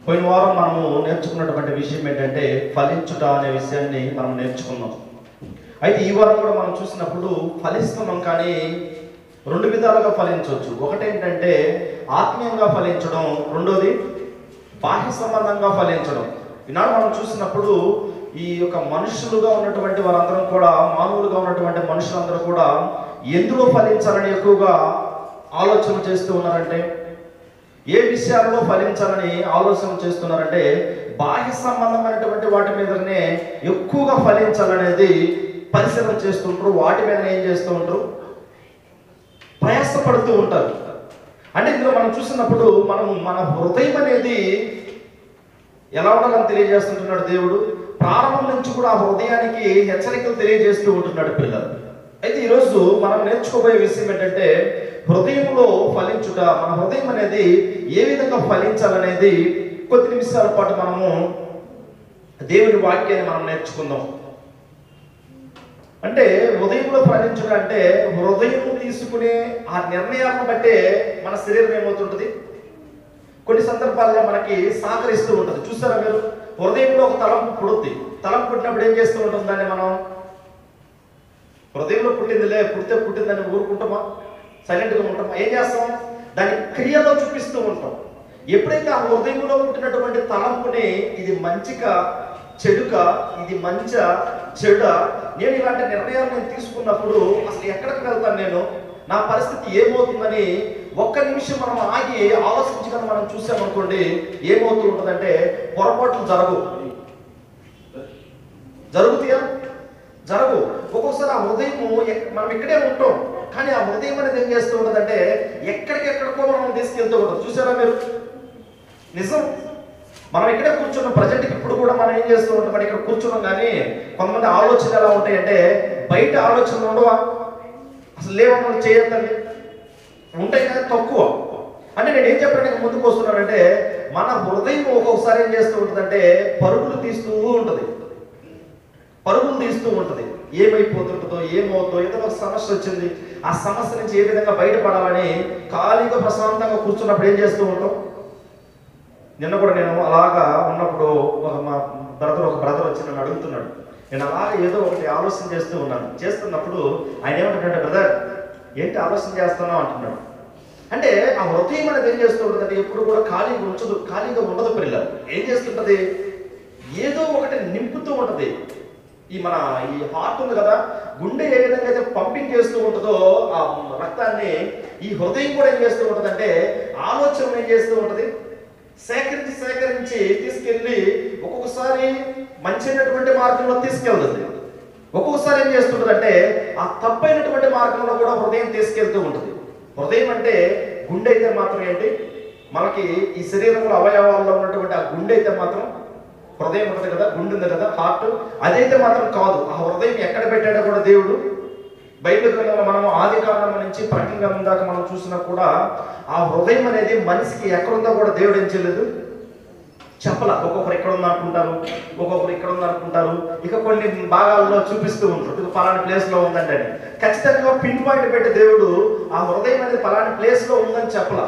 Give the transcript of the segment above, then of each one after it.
పోయిన వారం మనము నేర్చుకున్నటువంటి విషయం ఏంటంటే ఫలించుట అనే విషయాన్ని మనం నేర్చుకున్నాం అయితే ఈ వారం కూడా మనం చూసినప్పుడు ఫలిస్తున్నాం కానీ రెండు విధాలుగా ఫలించవచ్చు ఒకటేంటంటే ఆత్మీయంగా ఫలించడం రెండోది బాహ్య సంబంధంగా ఫలించడం ఈనాడు మనం చూసినప్పుడు ఈ యొక్క మనుషులుగా ఉన్నటువంటి వారందరం కూడా మానవులుగా ఉన్నటువంటి మనుషులందరూ కూడా ఎందులో ఫలించాలని ఎక్కువగా ఆలోచన చేస్తూ ఉన్నారంటే ఏ విషయాల్లో ఫలించాలని ఆలోచన చేస్తున్నారంటే బాహ్య సంబంధమైనటువంటి వాటి మీదనే ఎక్కువగా ఫలించాలనేది పరిశీలన చేస్తుంటారు వాటి మీద ఏం చేస్తూ ఉంటారు ప్రయాసపడుతూ ఉంటారు అంటే ఇందులో మనం చూసినప్పుడు మనం మన హృదయం అనేది ఎలా ఉండాలని తెలియజేస్తుంటున్నాడు దేవుడు ప్రారంభం నుంచి కూడా ఆ హృదయానికి హెచ్చరికలు తెలియజేస్తూ ఉంటున్నాడు పిల్లలు అయితే ఈరోజు మనం నేర్చుకోబోయే విషయం ఏంటంటే హృదయంలో ఫలించుట మన హృదయం అనేది ఏ విధంగా ఫలించాలనేది కొద్ది నిమిషాల పాటు మనము దేవుని వాక్యాన్ని మనం నేర్చుకుందాం అంటే హృదయంలో ఫలించుట అంటే హృదయం తీసుకునే ఆ నిర్ణయాలను బట్టే మన శరీరం ఏమవుతుంటుంది కొన్ని సందర్భాల్లో మనకి సహకరిస్తూ ఉంటుంది చూసారా మీరు హృదయంలో ఒక తలంపు పుడుద్ది తలంపు పుట్టినప్పుడు ఏం చేస్తూ ఉంటుంది దాన్ని మనం హృదయంలో పుట్టిందిలే పుడితే పుట్టిందని ఊరుకుంటామా సైలెంట్గా ఉంటామా ఏం చేస్తాం దాన్ని క్రియలో చూపిస్తూ ఉంటాం ఎప్పుడైతే ఆ హృదయంలో పుట్టినటువంటి తలంపుని ఇది మంచిగా చెడుక ఇది మంచ చెడ నేను ఇలాంటి నిర్ణయాలు నేను తీసుకున్నప్పుడు అసలు ఎక్కడికి వెళ్తాను నేను నా పరిస్థితి ఏమవుతుందని ఒక్క నిమిషం మనం ఆగి ఆలోచించగల మనం చూసామనుకోండి ఏమవుతూ ఉంటుందంటే పొరపాట్లు జరగవు జరుగుతాయా జరగు ఒక్కొక్కసారి ఆ హృదయము ఎక్- మనం ఇక్కడే ఉంటాం కానీ ఆ హృదయం అనేది ఏం చేస్తూ ఉంటుందంటే ఎక్కడికెక్కడికో మనం తీసుకెళ్తూ ఉంటాం చూసారా మీరు నిజం మనం ఇక్కడే కూర్చున్నాం ప్రజెంట్కి ఇప్పుడు కూడా మనం ఏం చేస్తూ ఉంటాం మనం ఇక్కడ కూర్చున్నాం కానీ కొంతమంది ఆలోచనలు ఎలా ఉంటాయంటే బయట ఆలోచనలు ఉండవా అసలు లేవని చేయొద్దండి ఉంటాయి కానీ తక్కువ అంటే నేను ఏం చెప్పడానికి ముందుకు వస్తున్నానంటే మన హృదయం ఒక్కొక్కసారి ఏం చేస్తూ ఉంటుందంటే పరుగులు తీస్తూ ఉంటుంది పరుగులు తీస్తూ ఉంటుంది ఏమైపోతుంటుందో ఏమవుతుందో ఏదో ఒక సమస్య వచ్చింది ఆ సమస్య నుంచి ఏ విధంగా బయటపడాలని ఖాళీగా ప్రశాంతంగా కూర్చున్నప్పుడు ఏం చేస్తూ ఉంటాం నిన్న కూడా నేను అలాగా ఉన్నప్పుడు ఒక మా బ్రదర్ ఒక బ్రదర్ వచ్చి నన్ను అడుగుతున్నాడు నేను అలాగా ఏదో ఒకటి ఆలోచన చేస్తూ ఉన్నాను చేస్తున్నప్పుడు ఆయన ఏమంటాడంటే బ్రదర్ ఏంటి ఆలోచన చేస్తున్నావు అంటున్నాడు అంటే ఆ హృదయం అనేది ఏం చేస్తూ ఉంటుంది అంటే ఎప్పుడు కూడా ఖాళీగా ఉంచదు ఖాళీగా ఉండదు పిల్లలు ఏం చేస్తుంటది ఏదో ఒకటి నింపుతూ ఉంటది ఈ మన ఈ హార్ట్ ఉంది కదా గుండె ఏ విధంగా అయితే పంపింగ్ చేస్తూ ఉంటుందో ఆ రక్తాన్ని ఈ హృదయం కూడా ఏం చేస్తూ ఉంటుంది అంటే ఆలోచన ఏం చేస్తూ ఉంటుంది సేకరించి సేకరించి తీసుకెళ్ళి ఒక్కొక్కసారి మంచినటువంటి మార్గంలో తీసుకెళ్తుంది ఒక్కొక్కసారి ఏం చేస్తుంటుంది అంటే ఆ తప్పైనటువంటి మార్గంలో కూడా హృదయం తీసుకెళ్తూ ఉంటుంది హృదయం అంటే గుండె అయితే మాత్రం ఏంటి మనకి ఈ శరీరంలో అవయవాల్లో ఉన్నటువంటి ఆ గుండె అయితే మాత్రం హృదయం ఉంటుంది కదా గుండె ఉంది కదా హార్ట్ అదైతే మాత్రం కాదు ఆ హృదయం ఎక్కడ పెట్టాడో కూడా దేవుడు బైబిల్ గ్రంథంలో మనం ఆది కాలం నుంచి ప్రకటన గ్రంథం దాకా మనం చూసినా కూడా ఆ హృదయం అనేది మనిషికి ఎక్కడుందో కూడా దేవుడు ఏం చేయలేదు చెప్పల ఒక్కొక్కరు ఇక్కడ ఉంది అనుకుంటారు ఒక్కొక్కరు ఇక్కడ ఉంది అనుకుంటారు ఇక కొన్ని భాగాల్లో చూపిస్తూ ఉంటారు ఇది పలానా ప్లేస్ లో ఉందండి అని ఖచ్చితంగా పిన్ పాయింట్ పెట్టి దేవుడు ఆ హృదయం అనేది పలానా ప్లేస్ లో ఉందని చెప్పలా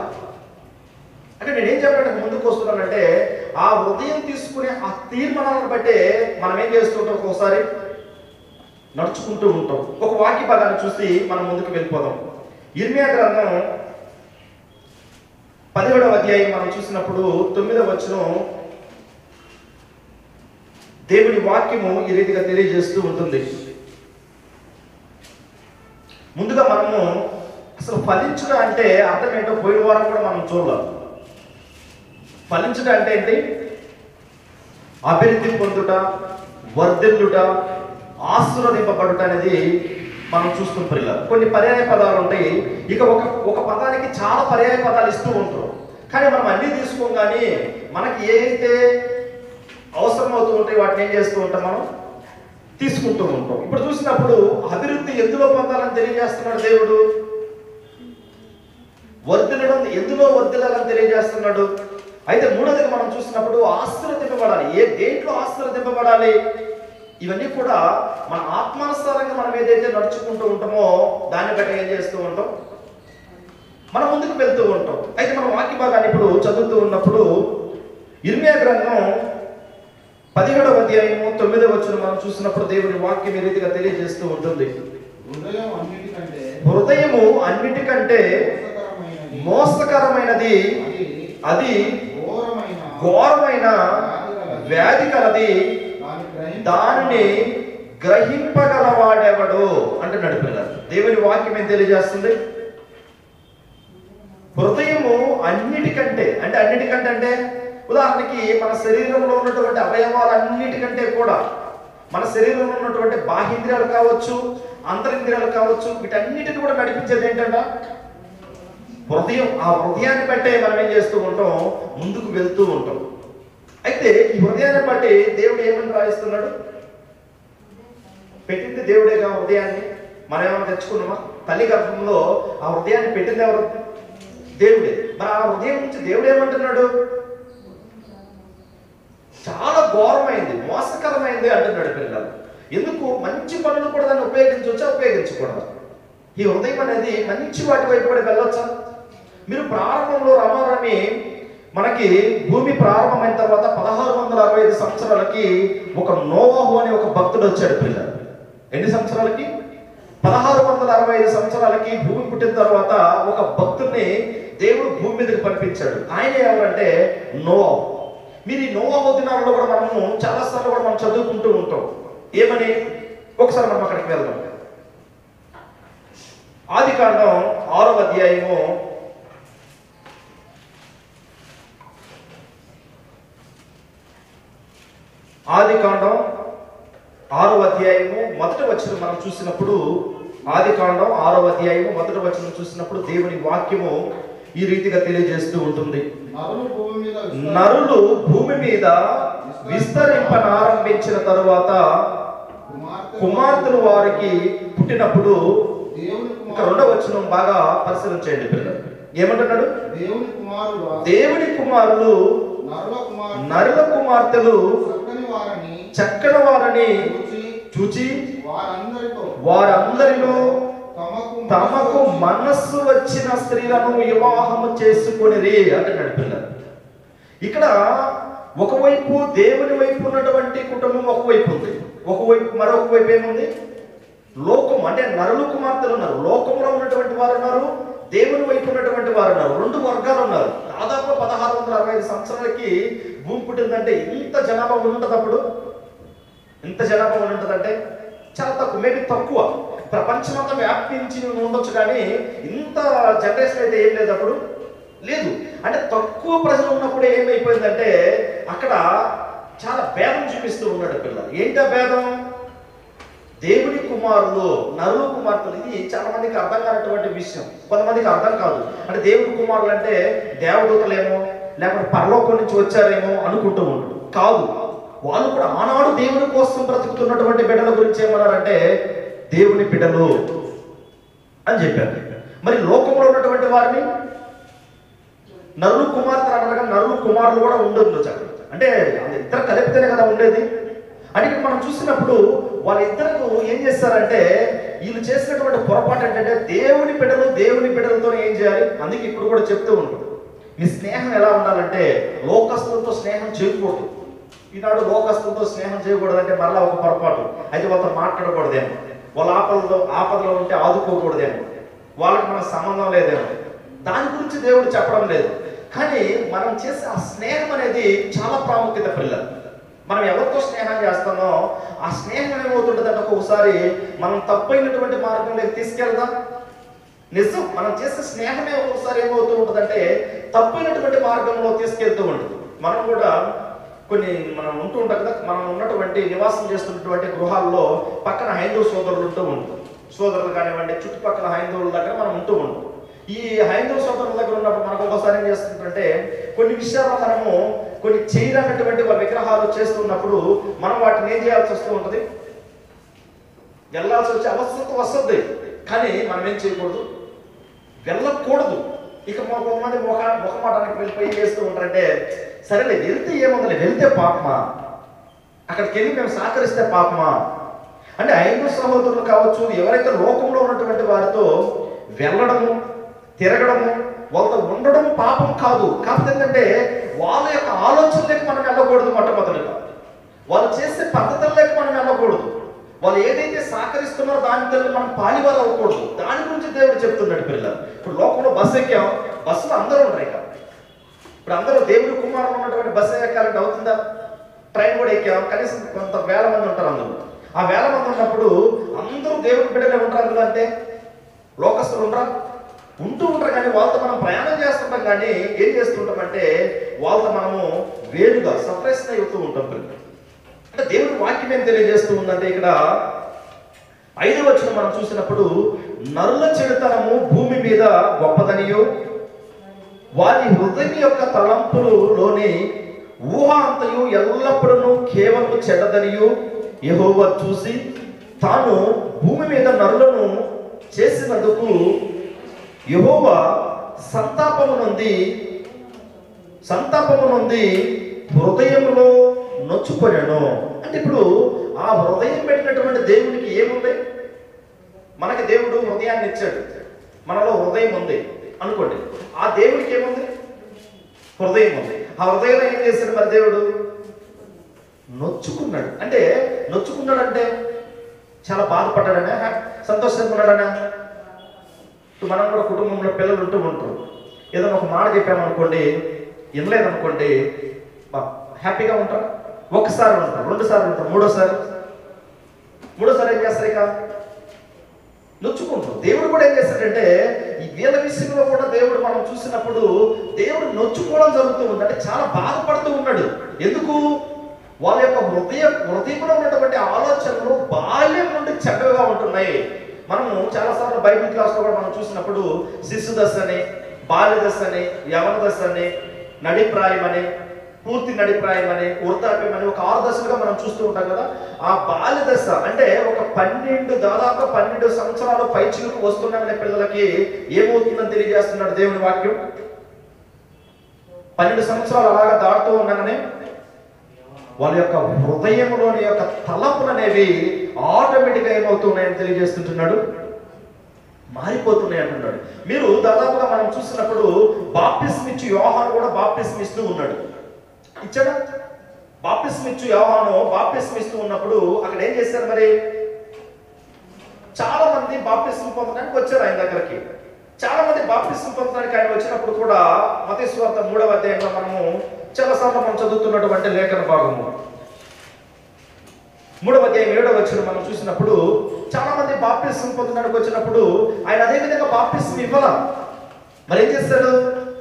అంటే నేను ఏం చెప్పడానికి ముందుకు వస్తున్నానంటే ఆ హృదయం తీసుకునే ఆ తీర్మానాలను బట్టే మనం ఏం చేస్తుంటాం ఒక్కోసారి నడుచుకుంటూ ఉంటాం ఒక వాక్య భాగాన్ని చూసి మనం ముందుకు వెళ్ళిపోదాం ఇర్మియా గ్రంథం పదిహేడవ అధ్యాయం మనం చూసినప్పుడు తొమ్మిదవ వచనం దేవుని వాక్యము ఈ రీతిగా తెలియజేస్తూ ఉంటుంది ముందుగా మనము అసలు ఫలించుట అంటే అర్థం ఏంటో పోయిన వారం కూడా మనం చూడలేం ఫలించుట అంటే ఏంటి అభివృద్ధి పొందుట వర్ధిల్లుట ఆశీర్వదింపబడుట అనేది మనం చూస్తున్న పిల్లలు కొన్ని పర్యాయ పదాలు ఉంటాయి ఇక ఒక ఒక పదానికి చాలా పర్యాయ పదాలు ఇస్తూ ఉంటారు కానీ మనం అన్ని తీసుకోం కానీ మనకి ఏదైతే అవసరం అవుతూ ఉంటాయి వాటిని ఏం చేస్తూ ఉంటాం మనం తీసుకుంటూ ఉంటాం ఇప్పుడు చూసినప్పుడు అభివృద్ధి ఎందులో పొందాలని తెలియజేస్తున్నాడు దేవుడు వర్ధిల్లడం ఎందులో వర్ధిల్లాలని తెలియజేస్తున్నాడు అయితే మూడోదిగా మనం చూసినప్పుడు ఆశీర్వదింపబడాలి ఏ దేంట్లో ఆశీర్వదింపబడాలి ఇవన్నీ కూడా మన ఆత్మానుసారంగా మనం ఏదైతే నడుచుకుంటూ ఉంటామో దాన్ని బట్టి ఏం చేస్తూ ఉంటాం మనం ముందుకు వెళ్తూ ఉంటాం అయితే మనం వాక్య భాగాన్ని ఇప్పుడు చదువుతూ ఉన్నప్పుడు ఇర్మియా గ్రంథం పదిహేడవ అధ్యాయము తొమ్మిదవ వచ్చిన మనం చూసినప్పుడు దేవుని వాక్యం ఈ రీతిగా తెలియజేస్తూ ఉంటుంది హృదయం అన్నిటికంటే హృదయము అన్నిటికంటే మోసకరమైనది. మోసకరమైనది అది అది ఘోరమైన ఘోరమైన వ్యాధి కలది దాని గ్రహింప- దానిని గ్రహింపగలవాడెవడు అంటున్నాడు పిల్లలు దేవుని వాక్యం ఏం తెలియజేస్తుంది హృదయము అన్నిటికంటే అంటే అన్నిటికంటే అంటే ఉదాహరణకి మన శరీరంలో ఉన్నటువంటి అవయవాలన్నిటికంటే కూడా మన శరీరంలో ఉన్నటువంటి బాహ్యేంద్రియాలు కావచ్చు అంతరింద్రియాలు కావచ్చు వీటన్నిటిని కూడా నడిపించేది ఏంటంట హృదయం ఆ హృదయాన్ని బట్టే మనం ఏం చేస్తూ ఉంటాం ముందుకు వెళ్తూ ఉంటాం అయితే ఈ హృదయాన్ని బట్టి దేవుడు ఏమని రాయిస్తున్నాడు పెట్టింది దేవుడేగా హృదయాన్ని మనం ఏమైనా తెచ్చుకున్నామా తల్లి గర్భంలో ఆ హృదయాన్ని పెట్టింది ఎవరు దేవుడే మరి ఆ హృదయం నుంచి దేవుడు ఏమంటున్నాడు చాలా ఘోరమైంది మోసకరమైంది అంటున్నాడు పిల్లలు ఎందుకు మంచి పనులు కూడా దాన్ని ఉపయోగించవచ్చా ఉపయోగించకూడదు ఈ హృదయం అనేది మంచి వాటి వైపు కూడా వెళ్ళొచ్చా మీరు ప్రారంభంలో రమారమి మనకి భూమి ప్రారంభమైన తర్వాత పదహారు వందల అరవై ఐదు సంవత్సరాలకి ఒక నోవాహు అనే ఒక భక్తుడు వచ్చాడు పిల్లలు ఎన్ని సంవత్సరాలకి పదహారు వందల అరవై ఐదు సంవత్సరాలకి భూమి పుట్టిన తర్వాత ఒక భక్తుడిని దేవుడు భూమి మీదకి పంపించాడు ఆయన ఎవరంటే నోవాహు మీరు ఈ నోవాహు దినాలలో కూడా మనము చాలా సార్లు కూడా మనం చదువుకుంటూ ఉంటాం ఏమని ఒకసారి మనం అక్కడికి వెళ్దాం ఆది కాండం ఆరో అధ్యాయము ఆది కాండం ఆరో అధ్యాయము మొదటి వచ్చిన మనం చూసినప్పుడు ఆది కాండం ఆరో అధ్యాయము మొదటి వచ్చిన చూసినప్పుడు దేవుని వాక్యము ఈ రీతిగా తెలియజేస్తూ ఉంటుంది నరులు భూమి మీద విస్తరి- నరులు భూమి మీద విస్తరింపనారంభించిన తరువాత కుమార్తె కుమార్తెలు వారికి పుట్టినప్పుడు దేవుని ఇంకా కుమారుడు రెండవ వచనం బాగా పరిశీలించండి పిల్లలు ఏమంటున్నాడు దేవుని కుమారుడు దేవుని కుమారులు నరుల కుమారుడు నరుల కుమార్తెలు చక్కని వారిని చక్కని వారని చూచి చూచి వారందరితో వారందరిలో తమకు తమకు మనస్సు వచ్చిన స్త్రీలను వివాహము చేసుకొనిరి అంటున్నాడు పిల్లలు ఇక్కడ ఒకవైపు దేవుని వైపు ఉన్నటువంటి కుటుంబం ఒకవైపు ఉంది ఒకవైపు మరొక వైపు ఏముంది లోకం అంటే నరులు కుమార్తెలు ఉన్నారు లోకంలో ఉన్నటువంటి వారు ఉన్నారు దేవుని వైపు ఉన్నటువంటి వారు ఉన్నారు రెండు వర్గాలు ఉన్నారు దాదాపు పదహారు వందల అరవై ఐదు సంవత్సరాలకి భూమి పుట్టిందంటే ఇంత జనాభా ఉంటుంది అప్పుడు ఇంత జనాభా ఉంటుందంటే చాలా తక్కువ మేబీ తక్కువ ప్రపంచమంతా వ్యాపించి ఉండొచ్చు కానీ ఇంత జనరేషన్ అయితే ఏం లేదు అప్పుడు లేదు అంటే తక్కువ ప్రజలు ఉన్నప్పుడు ఏమైపోయిందంటే అక్కడ చాలా భేదం చూపిస్తూ ఉన్నాడు పిల్లలు ఏంటి ఆ భేదం దేవుని కుమారులు నరులు కుమార్తెలు ఇది చాలా మందికి అర్థం కానటువంటి విషయం కొంతమందికి అర్థం కాదు అంటే దేవుని కుమారులు అంటే దేవదూతలేమో లేకపోతే పరలోకం నుంచి వచ్చారేమో అనుకుంటూ ఉంటాడు కాదు వాళ్ళు కూడా ఆనాడు దేవుని కోసం బ్రతుకుతున్నటువంటి బిడ్డల గురించి ఏమన్నారంటే దేవుని బిడ్డలు అని చెప్పారు మరి లోకంలో ఉన్నటువంటి వారిని నరులు కుమార్తెలు అనగా నరులు కుమారులు కూడా ఉండొచ్చు అక్కడ అంటే ఇద్దరు కలిపితేనే కదా ఉండేది అంటే ఇక్కడ మనం చూసినప్పుడు వాళ్ళిద్దరు ఏం చేస్తారంటే వీళ్ళు చేసినటువంటి పొరపాటు ఏంటంటే దేవుని బిడ్డలు దేవుని బిడ్డలతో ఏం చేయాలి అందుకే ఇప్పుడు కూడా చెప్తూ ఉంటాం మీ స్నేహం ఎలా ఉండాలంటే లోకస్తులతో స్నేహం చేయకూడదు ఈనాడు లోకస్తులతో స్నేహం చేయకూడదంటే మరలా ఒక పొరపాటు అయితే వాళ్ళతో మాట్లాడకూడదేమో వాళ్ళ ఆపదలో ఆపదలో ఉంటే ఆదుకోకూడదేమో వాళ్ళకి మనకు సంబంధం లేదేమో దాని గురించి దేవుడు చెప్పడం లేదు కానీ మనం చేసే ఆ స్నేహం అనేది చాలా ప్రాముఖ్యత పిల్లలు మనం ఎవరితో స్నేహం చేస్తామో ఆ స్నేహం ఏమవుతుంటుందంటే ఒక్కొక్కసారి మనం తప్పైనటువంటి మార్గంలోకి తీసుకెళ్దాం నిజం మనం చేసే స్నేహమే ఒక్కొక్కసారి ఏమవుతూ ఉంటుందంటే తప్పైనటువంటి మార్గంలో తీసుకెళ్తూ ఉంటుంది మనం కూడా కొన్ని మనం ఉంటూ ఉంటాం కదా మనం ఉన్నటువంటి నివాసం చేస్తున్నటువంటి గృహాల్లో పక్కన హైందవ సోదరులు ఉంటూ ఉంటారు సోదరులు కానివ్వండి చుట్టుపక్కల హైందవుల దగ్గర మనం ఉంటూ ఉంటాం ఈ హైందవ సోదరుల దగ్గర ఉన్నప్పుడు మనకు ఒకసారి ఏం చేస్తుందంటే కొన్ని విషయాల్లో మనము కొన్ని చేయనటువంటి వాళ్ళ విగ్రహాలు చేస్తున్నప్పుడు మనం వాటిని ఏం చేయాల్సి వస్తూ ఉంటుంది వెళ్ళాల్సి వచ్చే అవసరం వస్తుంది కానీ మనం ఏం చేయకూడదు వెళ్ళకూడదు ఇక మా కొంతమంది ముఖ ముఖమాటానికి వెళ్ళిపోయి ఏం చేస్తూ ఉంటారంటే సరేలే వెళ్తే ఏముందలే వెళ్తే పాపమా అక్కడికి వెళ్ళి మేము సహకరిస్తే పాపమా అంటే ఐదు సహోదరులు కావచ్చు ఎవరైతే లోకంలో ఉన్నటువంటి వారితో వెళ్ళడము తిరగడము వాళ్ళతో ఉండడం పాపం కాదు కాకపోతే ఏంటంటే వాళ్ళ యొక్క ఆలోచనలకు మనం వెళ్ళకూడదు మొట్టమొదటిగా వాళ్ళు చేసే పద్ధతుల్లోకి మనం వెళ్ళకూడదు వాళ్ళు ఏదైతే సహకరిస్తున్నారో దాని తల్లి మనం పాలివారు అవ్వకూడదు దాని గురించి దేవుడు చెప్తున్నాడు పిల్లలు ఇప్పుడు లోకంలో బస్సు ఎక్కాం బస్సులో అందరూ ఉంటారు ఇక ఇప్పుడు అందరూ దేవుడి కుమారులు ఉన్నటువంటి బస్సు ఎక్కాలంటే అవుతుందా ట్రైన్ కూడా ఎక్కాం కనీసం కొంత వేల మంది ఉంటారు అందరూ ఆ వేల మంది ఉన్నప్పుడు అందరూ దేవుడి బిడ్డలే ఉంటారు అందులో అంటే లోకస్తులు ఉంటారా ఉంటూ ఉంటారు కానీ వాళ్ళతో మనం ప్రయాణం చేస్తుంటాం కానీ ఏం చేస్తుంటాం అంటే వాళ్ళతో మనము వేరుగా సపరేషన్ అవుతూ ఉంటాం పిల్లలు అంటే దేవుడి వాక్యం ఏం తెలియజేస్తూ ఉందంటే ఇక్కడ ఐదు వచ్చిన మనం చూసినప్పుడు నరుల చెడుతనము భూమి మీద గొప్పదనియో వారి హృదయం యొక్క తలంపులులోని ఊహ అంతయు ఎల్లప్పుడూ కేవలం చెడ్డదనియు యెహోవా చూసి తాను భూమి మీద నరులను చేసినందుకు యెహోవా సంతాపము నుండి సంతాపము నుండి హృదయంలో నొచ్చుకొనెను అంటే ఇప్పుడు ఆ హృదయం పెట్టినటువంటి దేవునికి ఏముంది మనకి దేవుడు హృదయాన్ని ఇచ్చాడు మనలో హృదయం ఉంది అనుకోండి ఆ దేవుడికి ఏముంది హృదయం ఉంది ఆ హృదయంలో ఏం చేశాడు మరి దేవుడు నొచ్చుకున్నాడు అంటే నొచ్చుకున్నాడు అంటే చాలా బాధపడ్డాడనే సంతోషంగా ఉన్నాడనా ఇప్పుడు మనం కూడా కుటుంబంలో పిల్లలు ఉంటూ ఉంటారు ఏదైనా ఒక మాట చెప్పామనుకోండి వినలేదనుకోండి బా హ్యాపీగా ఉంటారు ఒకసారి ఉంటారు రెండు సార్లు ఉంటారు మూడోసారి మూడోసారి ఏం చేస్తారు ఇక నొచ్చుకుంటారు దేవుడు కూడా ఏం చేస్తాడంటే ఈ వీళ్ళ విషయంలో కూడా దేవుడు మనం చూసినప్పుడు దేవుడు నొచ్చుకోవడం జరుగుతూ ఉంది అంటే చాలా బాధపడుతూ ఉన్నాడు ఎందుకు వాళ్ళ యొక్క హృదయ హృదయంలో ఉన్నటువంటి ఆలోచనలు బాల్యం నుండి చెడ్డగా ఉంటున్నాయి మనము చాలాసార్లు బైబిల్ క్లాస్లో కూడా మనం చూసినప్పుడు శిశు దశ అని బాల్య దశ అని యవన దశ అని నడిప్రాయం అని పూర్తి నడిప్రాయం అని వృద్ధాప్యం అని ఒక ఆరు దశలుగా మనం చూస్తూ ఉంటాం కదా ఆ బాల్య దశ అంటే ఒక పన్నెండు దాదాపు పన్నెండు సంవత్సరాలు పైచిలకు వస్తున్నామనే పిల్లలకి ఏమవుతుందని తెలియజేస్తున్నాడు దేవుని వాక్యం పన్నెండు సంవత్సరాలు అలాగా దాటుతూ ఉండగానే వాళ్ళ యొక్క హృదయంలోని యొక్క తలపులు అనేవి ఆటోమేటిక్గా ఏమవుతున్నాయని తెలియజేస్తుంటున్నాడు మారిపోతున్నాయి అంటున్నాడు మీరు దాదాపుగా మనం చూసినప్పుడు బాప్టిస్మ్ ఇచ్చి యోహాను కూడా బాప్టిస్మ్ ఇస్తూ ఉన్నాడు ఇచ్చాడా బాప్టిస్మ్ ఇచ్చు యోహాను బాప్టిస్మ్ ఇస్తూ ఉన్నప్పుడు అక్కడ ఏం చేశారు మరి చాలా మంది బాప్టిస్మ్ పొందడానికి వచ్చారు ఆయన దగ్గరికి చాలా మంది బాప్టిస్మ్ పొందడానికి ఆయన వచ్చినప్పుడు కూడా మతేశ్వార్త మూడవ అధ్యాయంలో మనము చాలాసార్లు మనం చదువుతున్నటువంటి లేఖన భాగము మూడవ అధ్యాయం ఏడవ వచ్చిన మనం చూసినప్పుడు చాలా మంది బాప్టిస్మ్ పొందడానికి వచ్చినప్పుడు ఆయన అదే విధంగా బాప్టిస్మ్ ఇవ్వాల మరి ఏం చేస్తాడు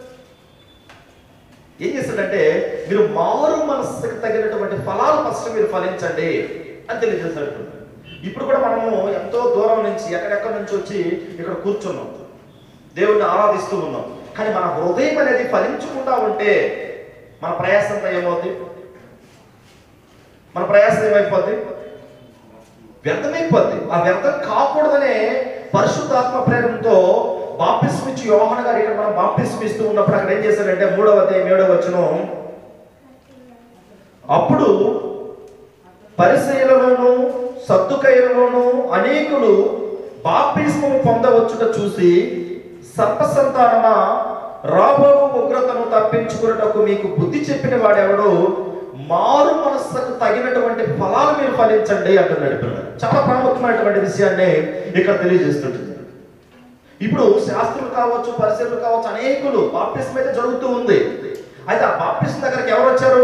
ఏం చేస్తాడంటే మీరు మారు మనస్సుకు తగినటువంటి ఫలాలు ఫస్ట్ మీరు ఫలించండి అని తెలియజేస్తాడు ఇప్పుడు కూడా మనము ఎంతో దూరం నుంచి ఎక్కడెక్కడి నుంచి వచ్చి ఇక్కడ కూర్చున్నాం దేవుణ్ణి ఆరాధిస్తూ ఉన్నాం కానీ మన హృదయం అనేది ఫలించకుండా ఉంటే మన ప్రయాసంతో ఏమవుతుంది మన ప్రయాసం ఏమైపోద్ది వ్యర్థమైపోద్ది ఆ వ్యర్థం కాకూడదనే పరిశుద్ధాత్మ ప్రేరణతో బాప్తిస్మ ఇచ్చి యోహన గారు ఇక్కడ మనం బాప్తిస్మ ఇస్తూ ఉన్నప్పుడు అక్కడ ఏం చేశారంటే మూడవ అధ్యాయం ఏడవ వచనం అప్పుడు పరిశీలలోను సత్తుకైలలోను అనేకులు బాప్తిస్మము పొందవచ్చుట చూసి సర్ప సంతానమా రాబో ఉగ్రతను తప్పించుకున్నటకు మీకు బుద్ధి చెప్పిన వాడెవడు మారు మనస్సుకు తగినటువంటి ఫలాలు మీరు ఫలించండి అంటున్నాడు పిల్లలు చాలా ప్రాముఖ్యమైనటువంటి విషయాన్ని ఇక్కడ తెలియజేస్తుంటుంది ఇప్పుడు శాస్త్రులు కావచ్చు పరిశీలనలు కావచ్చు అనేకులు బాప్టిజం అయితే జరుగుతూ ఉంది అయితే ఆ బాప్టిజం దగ్గరికి ఎవరు వచ్చారు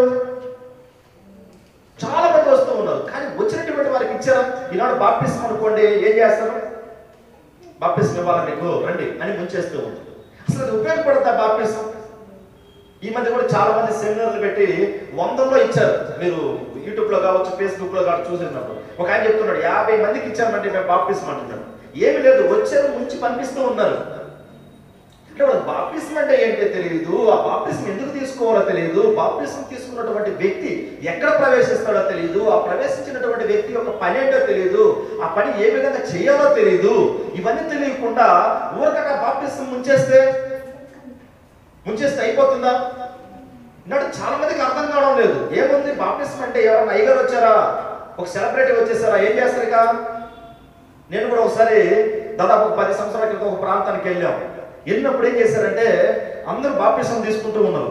చాలా మంది వస్తూ ఉన్నారు కానీ వచ్చినటువంటి వారికి ఇచ్చారా ఈనాడు బాప్టిజం అనుకోండి ఏం చేస్తారు బాప్టిజం ఇవ్వాలి మీకు రండి అని ముంచేస్తూ ఉంటుంది అసలు అది ఉపయోగపడుతుందా బాప్టిజం ఈ మధ్య కూడా చాలా మంది సెమినార్లు పెట్టి వందల్లో ఇచ్చారు మీరు యూట్యూబ్ లో కావచ్చు ఫేస్బుక్ లో కావచ్చు చూసినప్పుడు ఒక ఆయన చెప్తున్నాడు యాభై మందికి ఇచ్చామంటే మేము బాప్టిజం అంటున్నాడు ఏమి లేదు వచ్చారు ముంచి పంపిస్తూ ఉన్నారు అంటే వాళ్ళకి బాప్టిజం అంటే ఏంటో తెలియదు ఆ బాప్టిజం ఎందుకు తీసుకోవాలో తెలియదు బాప్టిజం తీసుకున్నటువంటి వ్యక్తి ఎక్కడ ప్రవేశిస్తాడో తెలియదు ఆ ప్రవేశించినటువంటి వ్యక్తి యొక్క పని ఏంటో తెలియదు ఆ పని ఏ విధంగా చేయాలో తెలియదు ఇవన్నీ తెలియకుండా ఊరకగా బాప్టిజం ముంచేస్తే ముంచేస్తే అయిపోతుందా నాడు చాలా మందికి అర్థం కావడం లేదు ఏముంది బాప్టిజం అంటే ఎవరైనా అయ్యగారు వచ్చారా ఒక సెలబ్రిటీ వచ్చేసారా ఏం చేస్తారు ఇక నేను కూడా ఒకసారి దాదాపు ఒక పది సంవత్సరాల క్రితం ఒక ప్రాంతానికి వెళ్ళాం వెళ్ళినప్పుడు ఏం చేశారంటే అందరూ బాప్టిజం తీసుకుంటూ ఉన్నారు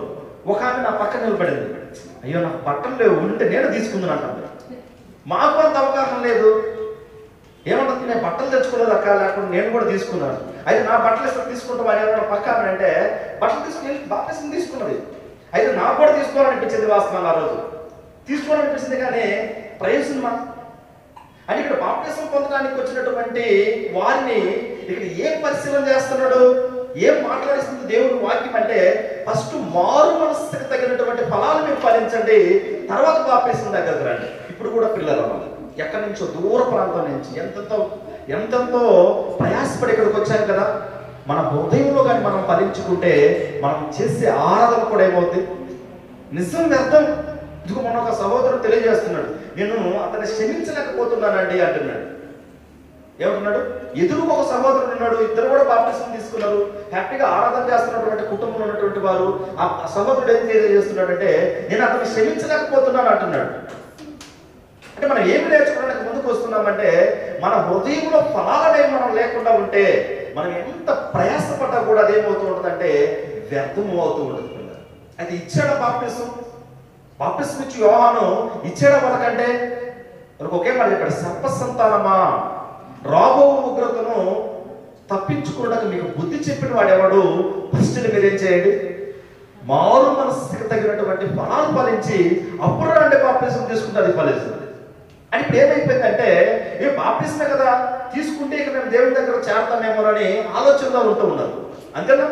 ఒక ఆమె నా పక్కన నిలబడింది అయ్యో నాకు బట్టలు లేవు ఉంటే నేను తీసుకుందును అంటుంది మాకు అంత అవగాహన లేదు ఏమంటుంది నేను బట్టలు తెచ్చుకోలేదు అక్క లేకుండా నేను కూడా తీసుకున్నాను అయితే నా బట్టలు ఇస్తే తీసుకుంటాం అని ఏమన్నా పక్క ఆమె అంటే బట్టలు తీసుకుని బాప్టిజం తీసుకున్నది అయితే నాకు కూడా తీసుకోవాలనిపించింది వాస్తవం ఆ రోజు తీసుకోవాలనిపించింది కానీ ప్రయోజనం మా అంటే ఇక్కడ బాప్టిజం పొందడానికి వచ్చినటువంటి వారిని ఇక్కడ ఏం పరిశీలన చేస్తున్నాడు ఏం మాట్లాడిస్తుంది దేవుడు వాక్యం అంటే ఫస్ట్ మారు మనస్సుకు తగినటువంటి ఫలాలు మీరు ఫలించండి తర్వాత బాప్టిజం దగ్గరకు రండి ఇప్పుడు కూడా పిల్లలు అవ్వాలి. ఎక్కడి నుంచో దూర ప్రాంతం నుంచి ఎంతెంతో ఎంతెంతో ప్రయాసపడి ఇక్కడికి వచ్చారు కదా మన హృదయంలో కానీ మనం ఫలించుకుంటే మనం చేసే ఆరాధన కూడా ఏమవుతుంది నిజం వ్యర్థం ఇదిగో మన ఒక సహోదరుడు తెలియజేస్తున్నాడు నేను అతన్ని క్షమించలేకపోతున్నానండి అంటున్నాడు ఏమంటున్నాడు ఎదురుగా ఒక సహోదరుడు ఉన్నాడు ఇద్దరు కూడా బాప్టిజం తీసుకున్నారు హ్యాపీగా ఆరాధన చేస్తున్నటువంటి కుటుంబంలో ఉన్నటువంటి వారు ఆ సహోదరుడు ఏం తెలియజేస్తున్నాడంటే నేను అతన్ని క్షమించలేకపోతున్నాను అంటున్నాడు అంటే మనం ఏమి నేర్చుకోవడానికి ముందుకు వస్తున్నామంటే మన హృదయంలో ఫలాలనే మనం లేకుండా ఉంటే మనం ఎంత ప్రయాసపడ్డా కూడా అదేమవుతూ ఉంటుందంటే వ్యర్థము అవుతూ ఉంటుంది పిల్లలు. అయితే ఇచ్చాడా బాప్టిసం బాప్టిసం ఇచ్చి యోహాను ఇచ్చాడా మనకంటే మనకు ఒకే మాట చెప్పాడు సర్ప సంతానమా రాబో ఉగ్రతను తప్పించుకోవడానికి మీకు బుద్ధి చెప్పిన వాడెవడు ఫస్ట్ మీరేం చేయండి మారు మనస్సుకి తగినటువంటి ఫలాలు ఫలించి అప్పుడు రండి బాప్టిజం తీసుకుంటే అది ఫలిస్తుంది అని ఇప్పుడు ఏమైపోయిందంటే ఏ బాప్టిజమే కదా తీసుకుంటే ఇక మేము దేవుని దగ్గర చేరతామేమోనని ఆలోచనలో ఉంటూ ఉన్నారు అంతేనా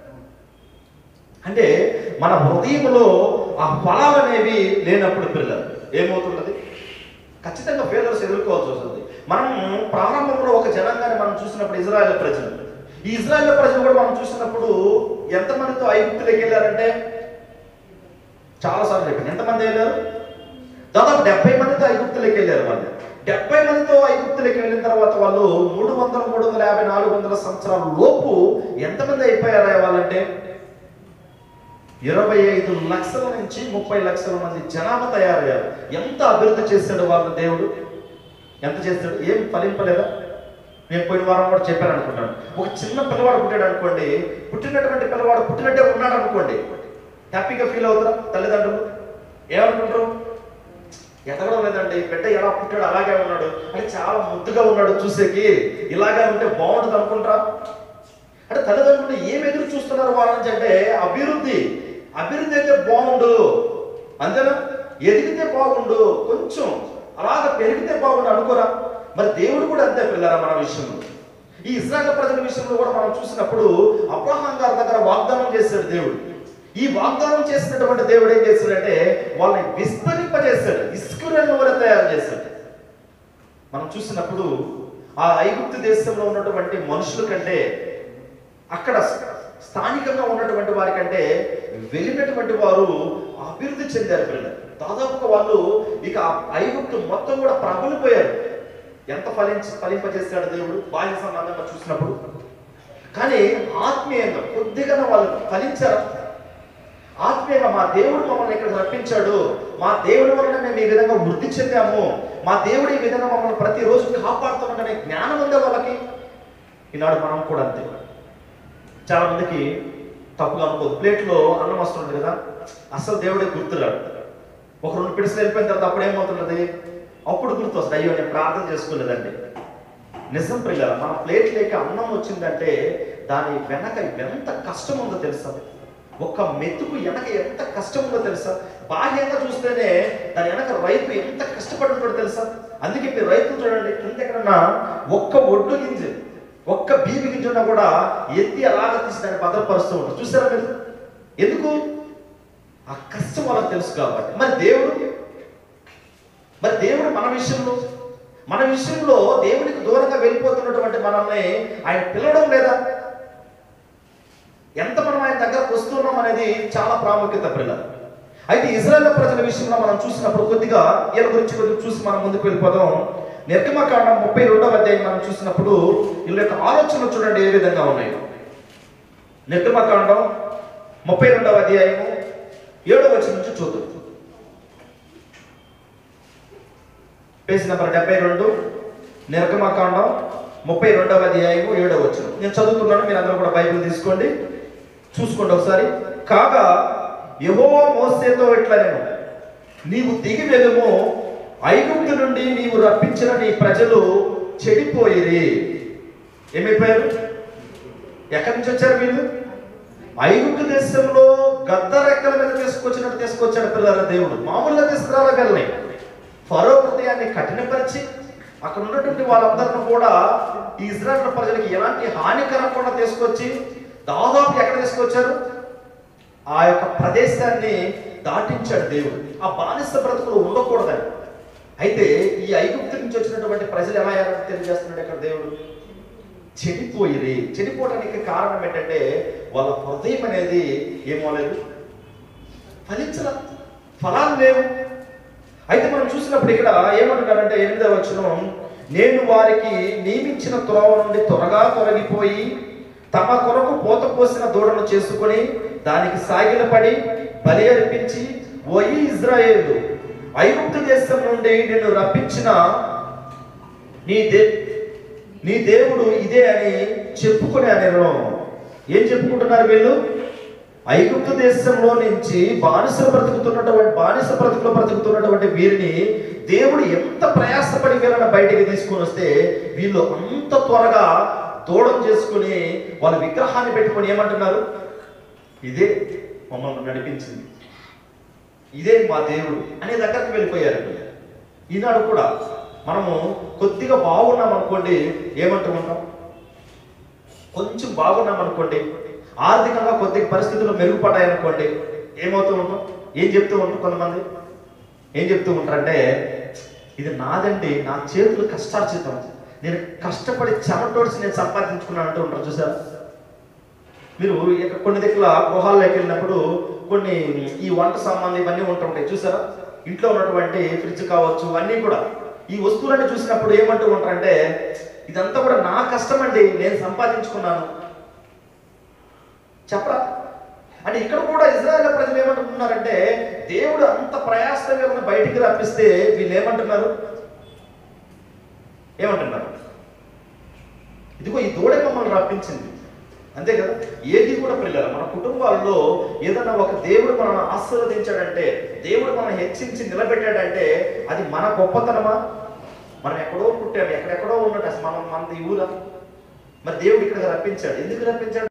అంటే మన హృదయంలో ఆ ఫలాలు అనేవి లేనప్పుడు పిల్లలు ఏమవుతున్నది ఖచ్చితంగా ఫెయిలర్స్ ఎదుర్కోవాల్సి వస్తుంది మనం ప్రారంభంలో ఒక జనాంగాన్ని మనం చూసినప్పుడు ఇజ్రాయెల్ ప్రజలు ఈ ఇజ్రాయెల్ ప్రజలు కూడా మనం చూసినప్పుడు ఎంతమందితో ఐగుప్తులోకి వెళ్ళారంటే చాలా సార్లు చెప్పాను ఎంతమంది వెళ్ళారు దాదాపు డెబ్బై మందితో ఐగుప్తులోకి వెళ్ళారు వాళ్ళు డెబ్బై మందితో ఐగుప్తులోకి వెళ్ళిన తర్వాత వాళ్ళు మూడు వందల మూడు వందల యాభై నాలుగు వందల సంవత్సరాల లోపు ఎంతమంది అయిపోయారా వాళ్ళంటే ఇరవై ఐదు లక్షల నుంచి ముప్పై లక్షల మంది జనాభా తయారయ్యారు ఎంత అభివృద్ధి చేశాడు వాళ్ళ దేవుడు ఎంత చేస్తాడు ఏం ఫలింపలేదా నేను పోయిన వారం కూడా చెప్పాను అనుకుంటాను ఒక చిన్న పిల్లవాడు పుట్టాడు అనుకోండి పుట్టినటువంటి పిల్లవాడు పుట్టినట్టే ఉన్నాడు అనుకోండి హ్యాపీగా ఫీల్ అవుతారా తల్లిదండ్రులు ఏమనుకుంటారు ఎదగడం లేదండి బిడ్డ ఎలా పుట్టాడు అలాగే ఉన్నాడు అని చాలా ముద్దుగా ఉన్నాడు చూసేకి ఇలాగే ఉంటే బాగుంటుంది అనుకుంటారా అంటే తల్లిదండ్రులు ఏం ఎదురు చూస్తున్నారు వాళ్ళ నుంచి అంటే అభివృద్ధి అభివృద్ధి అయితే బాగుండు అంతేనా ఎదిగితే బాగుండు కొంచెం అలాగ పెరిగితే బాగుండు అనుకోరా మరి దేవుడు కూడా అంతే పిల్లరా మన విషయంలో ఈ ఇస్రాయల్ ప్రజల విషయంలో కూడా మనం చూసినప్పుడు అబ్రహాం గారి దగ్గర వాగ్దానం చేశాడు దేవుడు ఈ వాగ్దానం చేసినటువంటి దేవుడు ఏం చేశాడంటే వాళ్ళని విస్తరింపజేశాడు ఇస్కురెల్ని కూడా తయారు చేశాడు మనం చూసినప్పుడు ఆ ఐగుప్తు దేశంలో ఉన్నటువంటి మనుషుల కంటే అక్కడ స్థానికంగా ఉన్నటువంటి వారి కంటే వెళ్ళినటువంటి వారు అభివృద్ధి చెందారు పిల్లలు దాదాపుగా వాళ్ళు ఇక ఆ ఐగుప్తు మొత్తం కూడా ప్రబలిపోయారు ఎంత ఫలించి ఫలింపజేశాడు దేవుడు బాహ్య సంబంధంగా చూసినప్పుడు కానీ ఆత్మీయంగా కొద్దిగా వాళ్ళు ఫలించారు ఆత్మీయంగా మా దేవుడు మమ్మల్ని ఇక్కడ రప్పించాడు మా దేవుడి వలన మేము ఈ విధంగా వృద్ధి చెందాము మా దేవుడు ఈ విధంగా మమ్మల్ని ప్రతిరోజు కాపాడుతున్నాడనే జ్ఞానం ఉందా వాళ్ళకి ఈనాడు మనం కూడా అంతే చాలా మందికి తప్పుగా అనుకోదు ప్లేట్లో అన్నం వస్తుంది కదా అసలు దేవుడే గుర్తురాడు ఒక రెండు పిడిసలు వెళ్ళిపోయిన తర్వాత అప్పుడు ఏమవుతున్నది అప్పుడు గుర్తు వస్తుంది అయ్యో నేను ప్రార్థన చేసుకోలేదండి నిజం పిల్లల మన ప్లేట్లోకి అన్నం వచ్చిందంటే దాని వెనక ఎంత కష్టం ఉందో తెలుసా ఒక్క మెతుకు వెనక ఎంత కష్టం ఉందో తెలుసా బాహ్యంగా చూస్తేనే దాని వెనక రైతు ఎంత కష్టపడి ఉంటాడో తెలుసా అందుకే మీరు రైతులు చూడండి కింద ఎక్కడన్నా ఒక్క ఒడ్డు గింజ ఒక్క బీబి గింజ ఉన్నా కూడా ఎత్తి అలాగ తీసి దాన్ని భద్రపరుస్తూ ఉంటారు చూసారా మీరు ఎందుకు ఆ కష్టం వాళ్ళకి తెలుసు కాబట్టి మరి దేవుడు మరి దేవుడు మన విషయంలో మన విషయంలో దేవునికి దూరంగా వెళ్ళిపోతున్నటువంటి మనల్ని ఆయన పిలవడం లేదా ఎంత మనం ఆయన దగ్గరకు వస్తున్నాం అనేది చాలా ప్రాముఖ్యత పిల్లలు అయితే ఇజ్రాయెల్ ప్రజల విషయంలో మనం చూసినప్పుడు కొద్దిగా వీళ్ళ గురించి కొద్దిగా చూసి మనం ముందుకు వెళ్ళిపోదాం నిర్గమకాండం ముప్పై రెండవ అధ్యాయం మనం చూసినప్పుడు వీళ్ళ యొక్క ఆలోచనలు చూడండి ఏ విధంగా ఉన్నాయి నిర్గమకాండం ముప్పై రెండవ అధ్యాయము ఏడవ వచ్చిన నుంచి చూద్దాం పేజ్ నెంబర్ డెబ్బై రెండు నిర్గమకాండం ముప్పై రెండవ అధ్యాయము ఏడవ వచ్చిన నేను చదువుతున్నాను మీరు అందరూ కూడా బైబిల్ తీసుకోండి చూసుకోండి ఒకసారి కాగా యెహోవా మోసేతో ఇట్లా నేను నీవు దిగి వెలుము ఐగుప్తు నుండి నీవు రప్పించిన నీ ప్రజలు చెడిపోయిరి ఏమైపోయారు ఎక్కడి నుంచి వచ్చారు వీళ్ళు ఐగుప్తు దేశంలో గద్ద రెక్కల మీద తీసుకొచ్చినట్టు తీసుకొచ్చాడు పిల్లల దేవుడు మామూలుగా తీసుకురాగలని ఫరో హృదయాన్ని కఠినపరిచి అక్కడ ఉన్నటువంటి వాళ్ళందరిని కూడా ఈ ఇజ్రాయల్ ప్రజలకి ఎలాంటి హాని కలగకుండా తీసుకొచ్చి దాదాపు ఎక్కడ తీసుకొచ్చారు ఆ యొక్క ప్రదేశాన్ని దాటించాడు దేవుడు ఆ బానిస బ్రతుకులు ఉండకూడదని అయితే ఈ ఐగుప్తు నుంచి వచ్చినటువంటి ప్రజలు ఎలా ఎలా తెలియజేస్తున్నాడు ఇక్కడ దేవుడు చెడిపోయిరి చెడిపోవడానికి కారణం ఏంటంటే వాళ్ళ హృదయం అనేది ఏమోలేదు ఫలించల ఫలాలు లేవు అయితే మనం చూసినప్పుడు ఇక్కడ ఏమంటున్నారంటే ఎనిమిదవ వచనం నేను వారికి నియమించిన త్రోవ నుండి త్వరగా తొలగిపోయి తమ కొరకు పోత పోసిన దూడను చేసుకొని దానికి సాగిలపడి బలి అర్పించి ఓయి ఇజ్రాయేలు ఐగుప్తు దేశం నుండి నిన్ను రప్పించిన నీ దే నీ దేవుడు ఇదే అని చెప్పుకునే అనేరు ఏం చెప్పుకుంటున్నారు వీళ్ళు ఐగుప్తు దేశంలో నుంచి బానిస బ్రతుకుతున్నటువంటి బానిస బ్రతుకులో బ్రతుకుతున్నటువంటి వీరిని దేవుడు ఎంత ప్రయాసపడి వీళ్ళని బయటికి తీసుకొని వస్తే వీళ్ళు అంత త్వరగా దూడం చేసుకుని వాళ్ళ విగ్రహాన్ని పెట్టుకొని ఏమంటున్నారు ఇదే మమ్మల్ని నడిపించింది ఇదే మా దేవుడు అనే దగ్గరికి వెళ్ళిపోయారు ఈనాడు కూడా మనము కొద్దిగా బాగున్నాం అనుకోండి ఏమంటూ ఉంటాం కొంచెం బాగున్నాం అనుకోండి ఆర్థికంగా కొద్దిగా పరిస్థితులు మెరుగుపడ్డాయి అనుకోండి ఏమవుతూ ఉంటాం ఏం చెప్తూ ఉంటాం కొంతమంది ఏం చెప్తూ ఉంటారంటే ఇది నాదండి నా చేతులు కష్టార్జితం నేను కష్టపడి చెమటోడిసి నేను సంపాదించుకున్నాను అంటూ ఉంటారు చూసారా మీరు ఇక కొన్ని దగ్గర గృహాల్లోకి వెళ్ళినప్పుడు కొన్ని ఈ వంట సామాన్లు ఇవన్నీ ఉంటుంటాయి చూసారా ఇంట్లో ఉన్నటువంటి ఫ్రిడ్జ్ కావచ్చు అన్నీ కూడా ఈ వస్తువులన్నీ చూసినప్పుడు ఏమంటూ ఉంటారంటే ఇదంతా కూడా నా కష్టం అండి నేను సంపాదించుకున్నాను చెప్పరా అంటే ఇక్కడ కూడా ఇజ్రాయెల్ ప్రజలు ఏమంటున్నారంటే దేవుడు అంత ప్రయాసంగా ఉన్న బయటికి రప్పిస్తే వీళ్ళు ఏమంటున్నారు ఏమంటున్నారు ఇదిగో ఈ దూడే మమ్మల్ని రప్పించింది అంతే కదా ఏది కూడా పిల్లలు మన కుటుంబాల్లో ఏదైనా ఒక దేవుడు మనల్ని ఆశీర్వదించాడంటే దేవుడు మనం హెచ్చించి నిలబెట్టాడంటే అది మన గొప్పతనమా మనం ఎక్కడో పుట్టాము ఎక్కడెక్కడో ఉన్నట్టు అసలు మనం మనది ఈ ఊరా మరి దేవుడు ఇక్కడికి రప్పించాడు ఎందుకు రప్పించాడు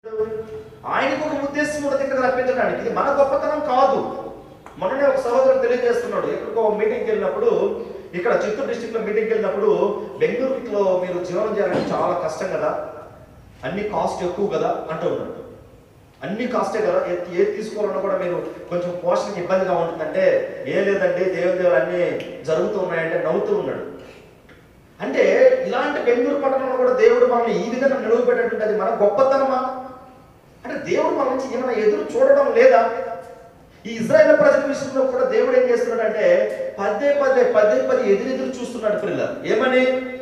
ఆయనకు ఒక ఉద్దేశం ఉన్నది ఇక్కడికి రప్పించడానికి ఇది మన గొప్పతనం కాదు మొన్ననే ఒక సహోదరుడు తెలియజేస్తున్నాడు ఎక్కడికో మీటింగ్కి వెళ్ళినప్పుడు ఇక్కడ చిత్తూరు డిస్టిక్ లో మీటింగ్కి వెళ్ళినప్పుడు బెంగళూరులో మీరు జీవనం చేయాలంటే చాలా కష్టం కదా అన్ని కాస్ట్ ఎక్కువ కదా అంటూ ఉన్నాడు అన్ని కాస్టే కదా ఏది ఏది తీసుకోవాలన్నా కూడా మీరు కొంచెం పోషణకి ఇబ్బందిగా ఉంటుందంటే ఏ లేదండి దేవుని దేవుడు అన్ని జరుగుతూ ఉన్నాయంటే నవ్వుతూ ఉన్నాడు అంటే ఇలాంటి బెంగళూరు పట్టణంలో కూడా దేవుడు మనల్ని ఈ విధంగా నిలవబెట్టేటువంటి అది మన గొప్పతనమా అంటే దేవుడు మన నుంచి ఏమైనా ఎదురు చూడడం లేదా ఈ ఇజ్రాయెల్ ప్రజల విషయంలో కూడా దేవుడు ఏం చేస్తున్నాడు అంటే పదే పదే పదే పదే ఎదురెదురు చూస్తున్నాడు పిల్లలు ఏమని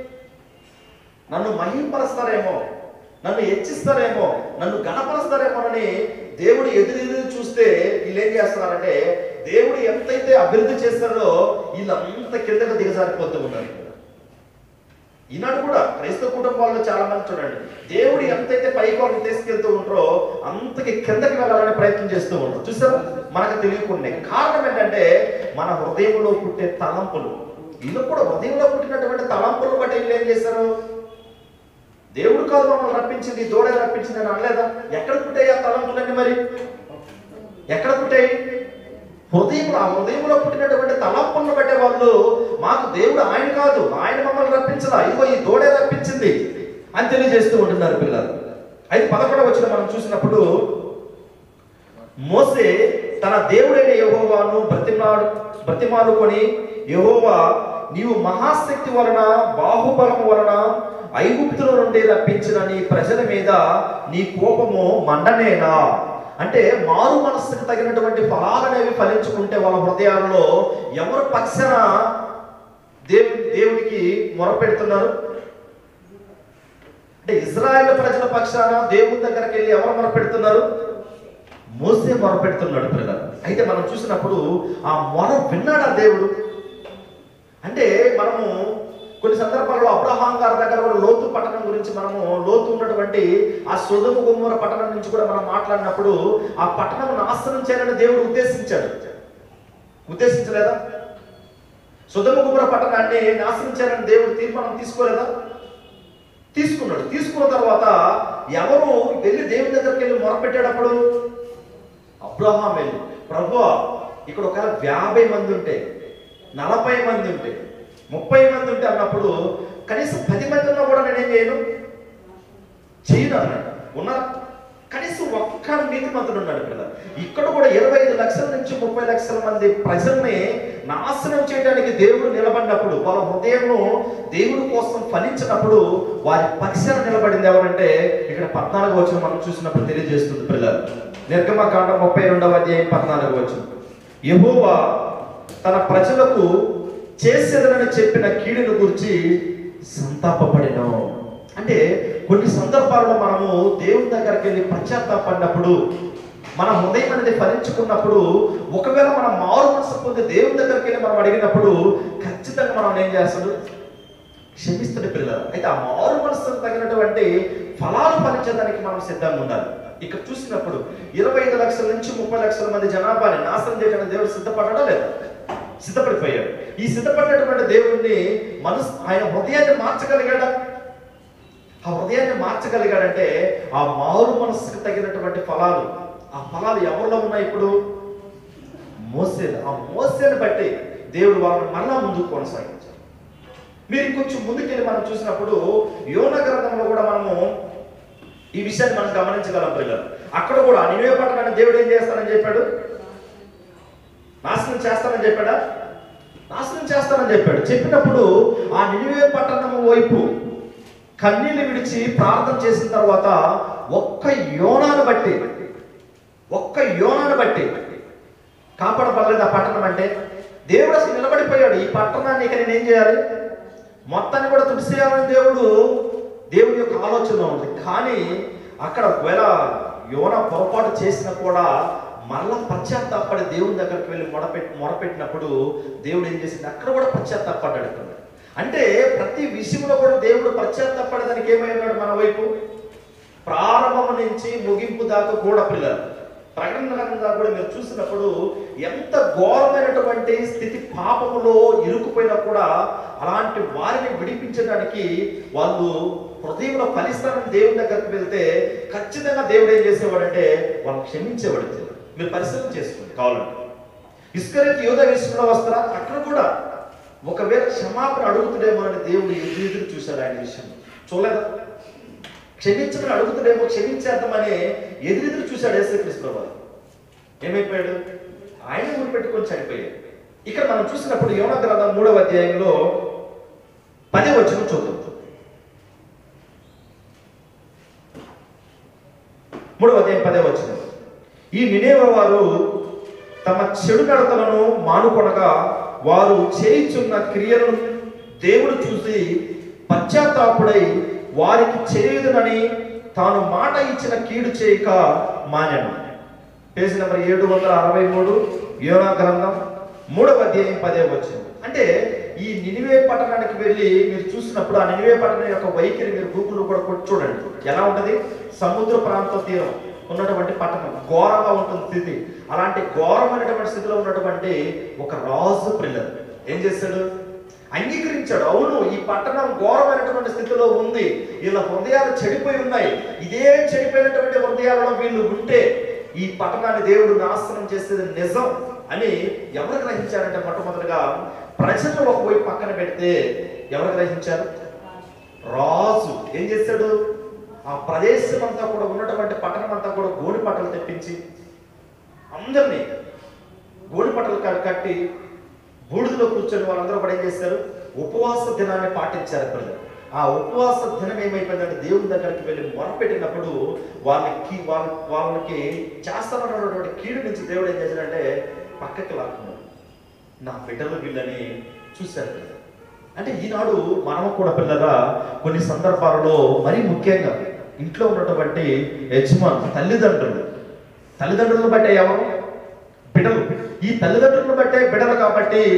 నన్ను మహింపరుస్తారేమో నన్ను హెచ్చిస్తారేమో నన్ను గణపరుస్తారేమోనని దేవుడు ఎదురెదురు చూస్తే వీళ్ళు ఏం చేస్తున్నారంటే దేవుడు ఎంతైతే అభివృద్ధి చేస్తారో వీళ్ళంత కిందకు దిగజారిపోతూ ఉన్నారు ఈనాడు కూడా క్రైస్తవ కుటుంబాల్లో చాలా మంది చూడండి దేవుడు ఎంతైతే పైకి వాళ్ళని తీసుకెళ్తూ ఉంటారో అంతకి కిందకి వెళ్ళాలని ప్రయత్నం చేస్తూ ఉంటారు చూసారా మనకు తెలియకుండా కారణం ఏంటంటే మన హృదయంలో పుట్టే తలంపులు వీళ్ళు కూడా హృదయంలో పుట్టినటువంటి తలంపులు బట్టి వీళ్ళు ఏం చేశారు దేవుడు కాదు మమ్మల్ని రప్పించింది దూడ రప్పించింది అని అనలేదా ఎక్కడ పుట్టాయి ఆ తలంపులన్నీ మరి ఎక్కడ పుట్టాయి హృదయంలో ఆ హృదయంలో పుట్టినటువంటి తలంపులను బట్టే వాళ్ళు మాకు దేవుడు ఆయన కాదు ఆయన మమ్మల్ని రప్పించలా ఇదిగో ఈ దూడే రప్పించింది అని తెలియజేస్తూ ఉంటున్నారు పిల్లలు అయితే పదకొండవ వచ్చిన మనం చూసినప్పుడు మోసే తన దేవుడైన యెహోవాను బ్రతిమాడు బ్రతిమాలుకొని యెహోవా నీవు మహాశక్తి వలన బాహుబలము వలన ఐగుప్తుల నుండి రప్పించిన నీ ప్రజల మీద నీ కోపము మండనేనా అంటే మారు మనస్సుకు తగినటువంటి ఫలాలనేవి ఫలించుకుంటే వాళ్ళ హృదయాల్లో ఎవరు పక్షాన దేవు దేవుడికి మొరపెడుతున్నారు అంటే ఇజ్రాయెల్ ప్రజల పక్షాన దేవుని దగ్గరికి వెళ్ళి ఎవరు మొరపెడుతున్నారు మోసే మొరపెడుతున్నాడు పిల్లలు అయితే మనం చూసినప్పుడు ఆ మొర విన్నాడా దేవుడు అంటే మనము కొన్ని సందర్భాల్లో అబ్రహాం గారి దగ్గర కూడా లోతు పట్టణం గురించి మనము లోతు ఉన్నటువంటి ఆ సుధము గుమ్మర పట్టణం నుంచి కూడా మనం మాట్లాడినప్పుడు ఆ పట్టణం నాశనం చేయాలని దేవుడు ఉద్దేశించాడు ఉద్దేశించలేదా సుధమ గుమ్మర పట్టణాన్ని నాశనం చేయాలని దేవుడు తీర్మానం తీసుకోలేదా తీసుకున్నాడు తీసుకున్న తర్వాత ఎవరు వెళ్ళి దేవుని దగ్గరికి వెళ్ళి మొరపెట్టేటప్పుడు అబ్రహాం వెళ్ళి ప్రభు ఇక్కడ ఒక యాభై మంది ఉంటే నలభై మంది ఉంటే ముప్పై మంది ఉంటే అన్నప్పుడు కనీసం పది మంది ఉన్నా కూడా నేనేం చేయను చేయను అన్నాడు ఉన్నారా కనీసం ఒక్క నీతి మంత్రుడు ఉన్నాడు కదా ఇక్కడ కూడా ఇరవై ఐదు లక్షల నుంచి ముప్పై లక్షల మంది ప్రజల్ని నాశనం చేయడానికి దేవుడు నిలబడినప్పుడు వాళ్ళ హృదయంలో దేవుడి కోసం ఫలించినప్పుడు వారి పక్షాన నిలబడింది ఎవరంటే ఇక్కడ పద్నాలుగు వచ్చిన మనం చూసినప్పుడు తెలియజేస్తుంది పిల్లలు నిర్గమకాండం ముప్పై రెండవ అధ్యాయం పద్నాలుగు వచ్చిన యెహోవా తన ప్రజలకు చేసేదనని చెప్పిన కీడును గురించి సంతాపపడిన అంటే కొన్ని సందర్భాల్లో మనము దేవుని దగ్గరికి వెళ్ళి పశ్చాత్తాపడినప్పుడు మన హృదయం అనేది ఫలించుకున్నప్పుడు ఒకవేళ మనం మారు మనసు పొంది దేవుని దగ్గరికి వెళ్ళి మనం అడిగినప్పుడు ఖచ్చితంగా మనం ఏం చేస్తాడు క్షమిస్తున్న పిల్లలు అయితే ఆ మారు మనసుకు తగినటువంటి ఫలాలు ఫలించడానికి మనం సిద్ధంగా ఉండాలి ఇక్కడ చూసినప్పుడు ఇరవై ఐదు లక్షల నుంచి ముప్పై లక్షల మంది జనాభాని నాశనం చేయడానికి దేవుడు సిద్ధపడ్డా లేదా సిద్ధపడిపోయాడు ఈ సిద్ధపడినటువంటి దేవుడిని మనసు ఆయన హృదయాన్ని మార్చగలిగాడా ఆ హృదయాన్ని మార్చగలిగాడంటే ఆ మారు మనసుకు తగినటువంటి ఫలాలు ఆ ఫలాలు ఎవరిలో ఉన్నాయి ఇప్పుడు మోసేలు ఆ మోసేని బట్టి దేవుడు వాళ్ళని మరలా ముందుకు కొనసాగించారు మీరు కొంచెం ముందుకెళ్ళి మనం చూసినప్పుడు యోన గ్రంథంలో కూడా మనము ఈ విషయాన్ని మనం గమనించగలం పిల్లలు అక్కడ కూడా నివే పట్టణాన్ని దేవుడు ఏం చేస్తానని చెప్పాడు నాశనం చేస్తానని చెప్పాడా నాశనం చేస్తానని చెప్పాడు చెప్పినప్పుడు ఆ నినివే పట్టణం వైపు కన్నీళ్లు విడిచి ప్రార్థన చేసిన తర్వాత ఒక్క యోనాను బట్టి ఒక్క యోనాను బట్టి కాపాడబడలేదు ఆ పట్టణం అంటే దేవుడు అసలు నిలబడిపోయాడు ఈ పట్టణాన్ని ఇక నేను ఏం చేయాలి మొత్తాన్ని కూడా తుడిసేయాలని దేవుడు దేవుడి యొక్క ఆలోచన ఉంది కానీ అక్కడ ఒకవేళ యోన పొరపాటు చేసినా కూడా మరలా పశ్చాత్తాపడి దేవుని దగ్గరికి వెళ్ళి మొరపెట్టి మొరపెట్టినప్పుడు దేవుడు ఏం చేసింది అక్కడ కూడా పశ్చాత్తాపడ్డాడు ఇక్కడ అంటే ప్రతి విషయంలో కూడా దేవుడు పశ్చాత్తాపడడానికి ఏమై ఉన్నాడు మన వైపు ప్రారంభం నుంచి ముగింపు దాకా కూడా పిల్లలు ప్రకటన గ్రంథం కూడా మీరు చూసినప్పుడు ఎంత ఘోరమైనటువంటి స్థితి పాపములో ఇరుక్కుపోయినా కూడా అలాంటి వారిని విడిపించడానికి వాళ్ళు హృదయంలో ఫలిస్తానని దేవుని దగ్గరికి వెళ్తే ఖచ్చితంగా దేవుడు ఏం చేసేవాడంటే వాళ్ళు క్షమించేవాడు మీరు పరిశీలన చేసుకోండి కావాలంటే ఇస్కరేత్ యోధ విషయంలో వస్తారా అక్కడ కూడా ఒకవేళ క్షమాపణ అడుగుతుడేమో అని దేవుడు ఎదురు ఎదురు చూశాడు ఆయన విషయం చూడలేదా క్షమించమని అడుగుతుడేమో క్షమించేద్దామని ఎదురెదురు చూశాడు యేసుక్రీస్తు ప్రభు ఏమైపోయాడు ఆయన ఊరు పెట్టుకొని చనిపోయాడు ఇక్కడ మనం చూసినప్పుడు యోన గ్రంథం మూడవ అధ్యాయంలో పదే వచ్చిన చూద్దాం మూడవ అధ్యాయం పదే వచ్చిన ఈ నినేవ వారు తమ చెడు నడతలను మానుకొనగా వారు చేయిచున్న క్రియలను దేవుడు చూసి పశ్చాత్తాపుడై వారికి చేయదునని తాను మాట ఇచ్చిన కీడు చేయక మానెను పేజీ నెంబర్ ఏడు వందల అరవై మూడు యోనా గ్రంథం మూడవ అధ్యాయం పదే వచ్చింది అంటే ఈ నినివే పట్టణానికి వెళ్ళి మీరు చూసినప్పుడు ఆ నినివే పట్టణం యొక్క వైఖరి మీరు గూగుల్లో కూడా కొట్టి చూడండి ఎలా ఉంటది సముద్ర ప్రాంత తీరం ఉన్నటువంటి పట్టణం ఘోరంగా ఉంటుంది స్థితి అలాంటి ఘోరమైనటువంటి స్థితిలో ఉన్నటువంటి ఒక రాజు పిల్లలు ఏం చేశాడు అంగీకరించాడు అవును ఈ పట్టణం ఘోరమైనటువంటి స్థితిలో ఉంది వీళ్ళ హృదయాలు చెడిపోయి ఉన్నాయి ఇదే చెడిపోయినటువంటి హృదయాలలో వీళ్ళు ఉంటే ఈ పట్టణాన్ని దేవుడు నాశనం చేసేది నిజం అని ఎవరు గ్రహించారంటే మొట్టమొదటిగా ప్రజలు ఒకవైపు పక్కన పెడితే ఎవరు గ్రహించారు రాజు ఏం చేశాడు ఆ ప్రదేశం అంతా కూడా ఉన్నటువంటి పట్టణం అంతా కూడా గోడి పట్టలు తెప్పించి అందరినీ గోడి పట్టలు క- కట్టి బూడిదలో కూర్చొని వాళ్ళందరూ కూడా ఏం చేశారు ఉపవాస దినాన్ని పాటించారు ప్రజలు ఆ ఉపవాస దినం ఏమైపోయిందంటే దేవుని దగ్గరికి వెళ్ళి మొరపెట్టినప్పుడు వాళ్ళకి వాళ్ళ వాళ్ళకి చేస్తానన్నటువంటి కీడు నుంచి దేవుడు ఏం చేశాడంటే పక్కకి లాక్కున్నాడు నా బిడ్డలు వీళ్ళని చూశారు ప్రజలు. అంటే ఈనాడు మనము కూడా పిల్లగా కొన్ని సందర్భాలలో మరీ ముఖ్యంగా ఇంట్లో ఉన్నటువంటి యజమాన్ తల్లిదండ్రులు తల్లిదండ్రులను బట్టే ఎవరు బిడ్డలు ఈ తల్లిదండ్రులను బట్టే బిడ్డలు కాబట్టి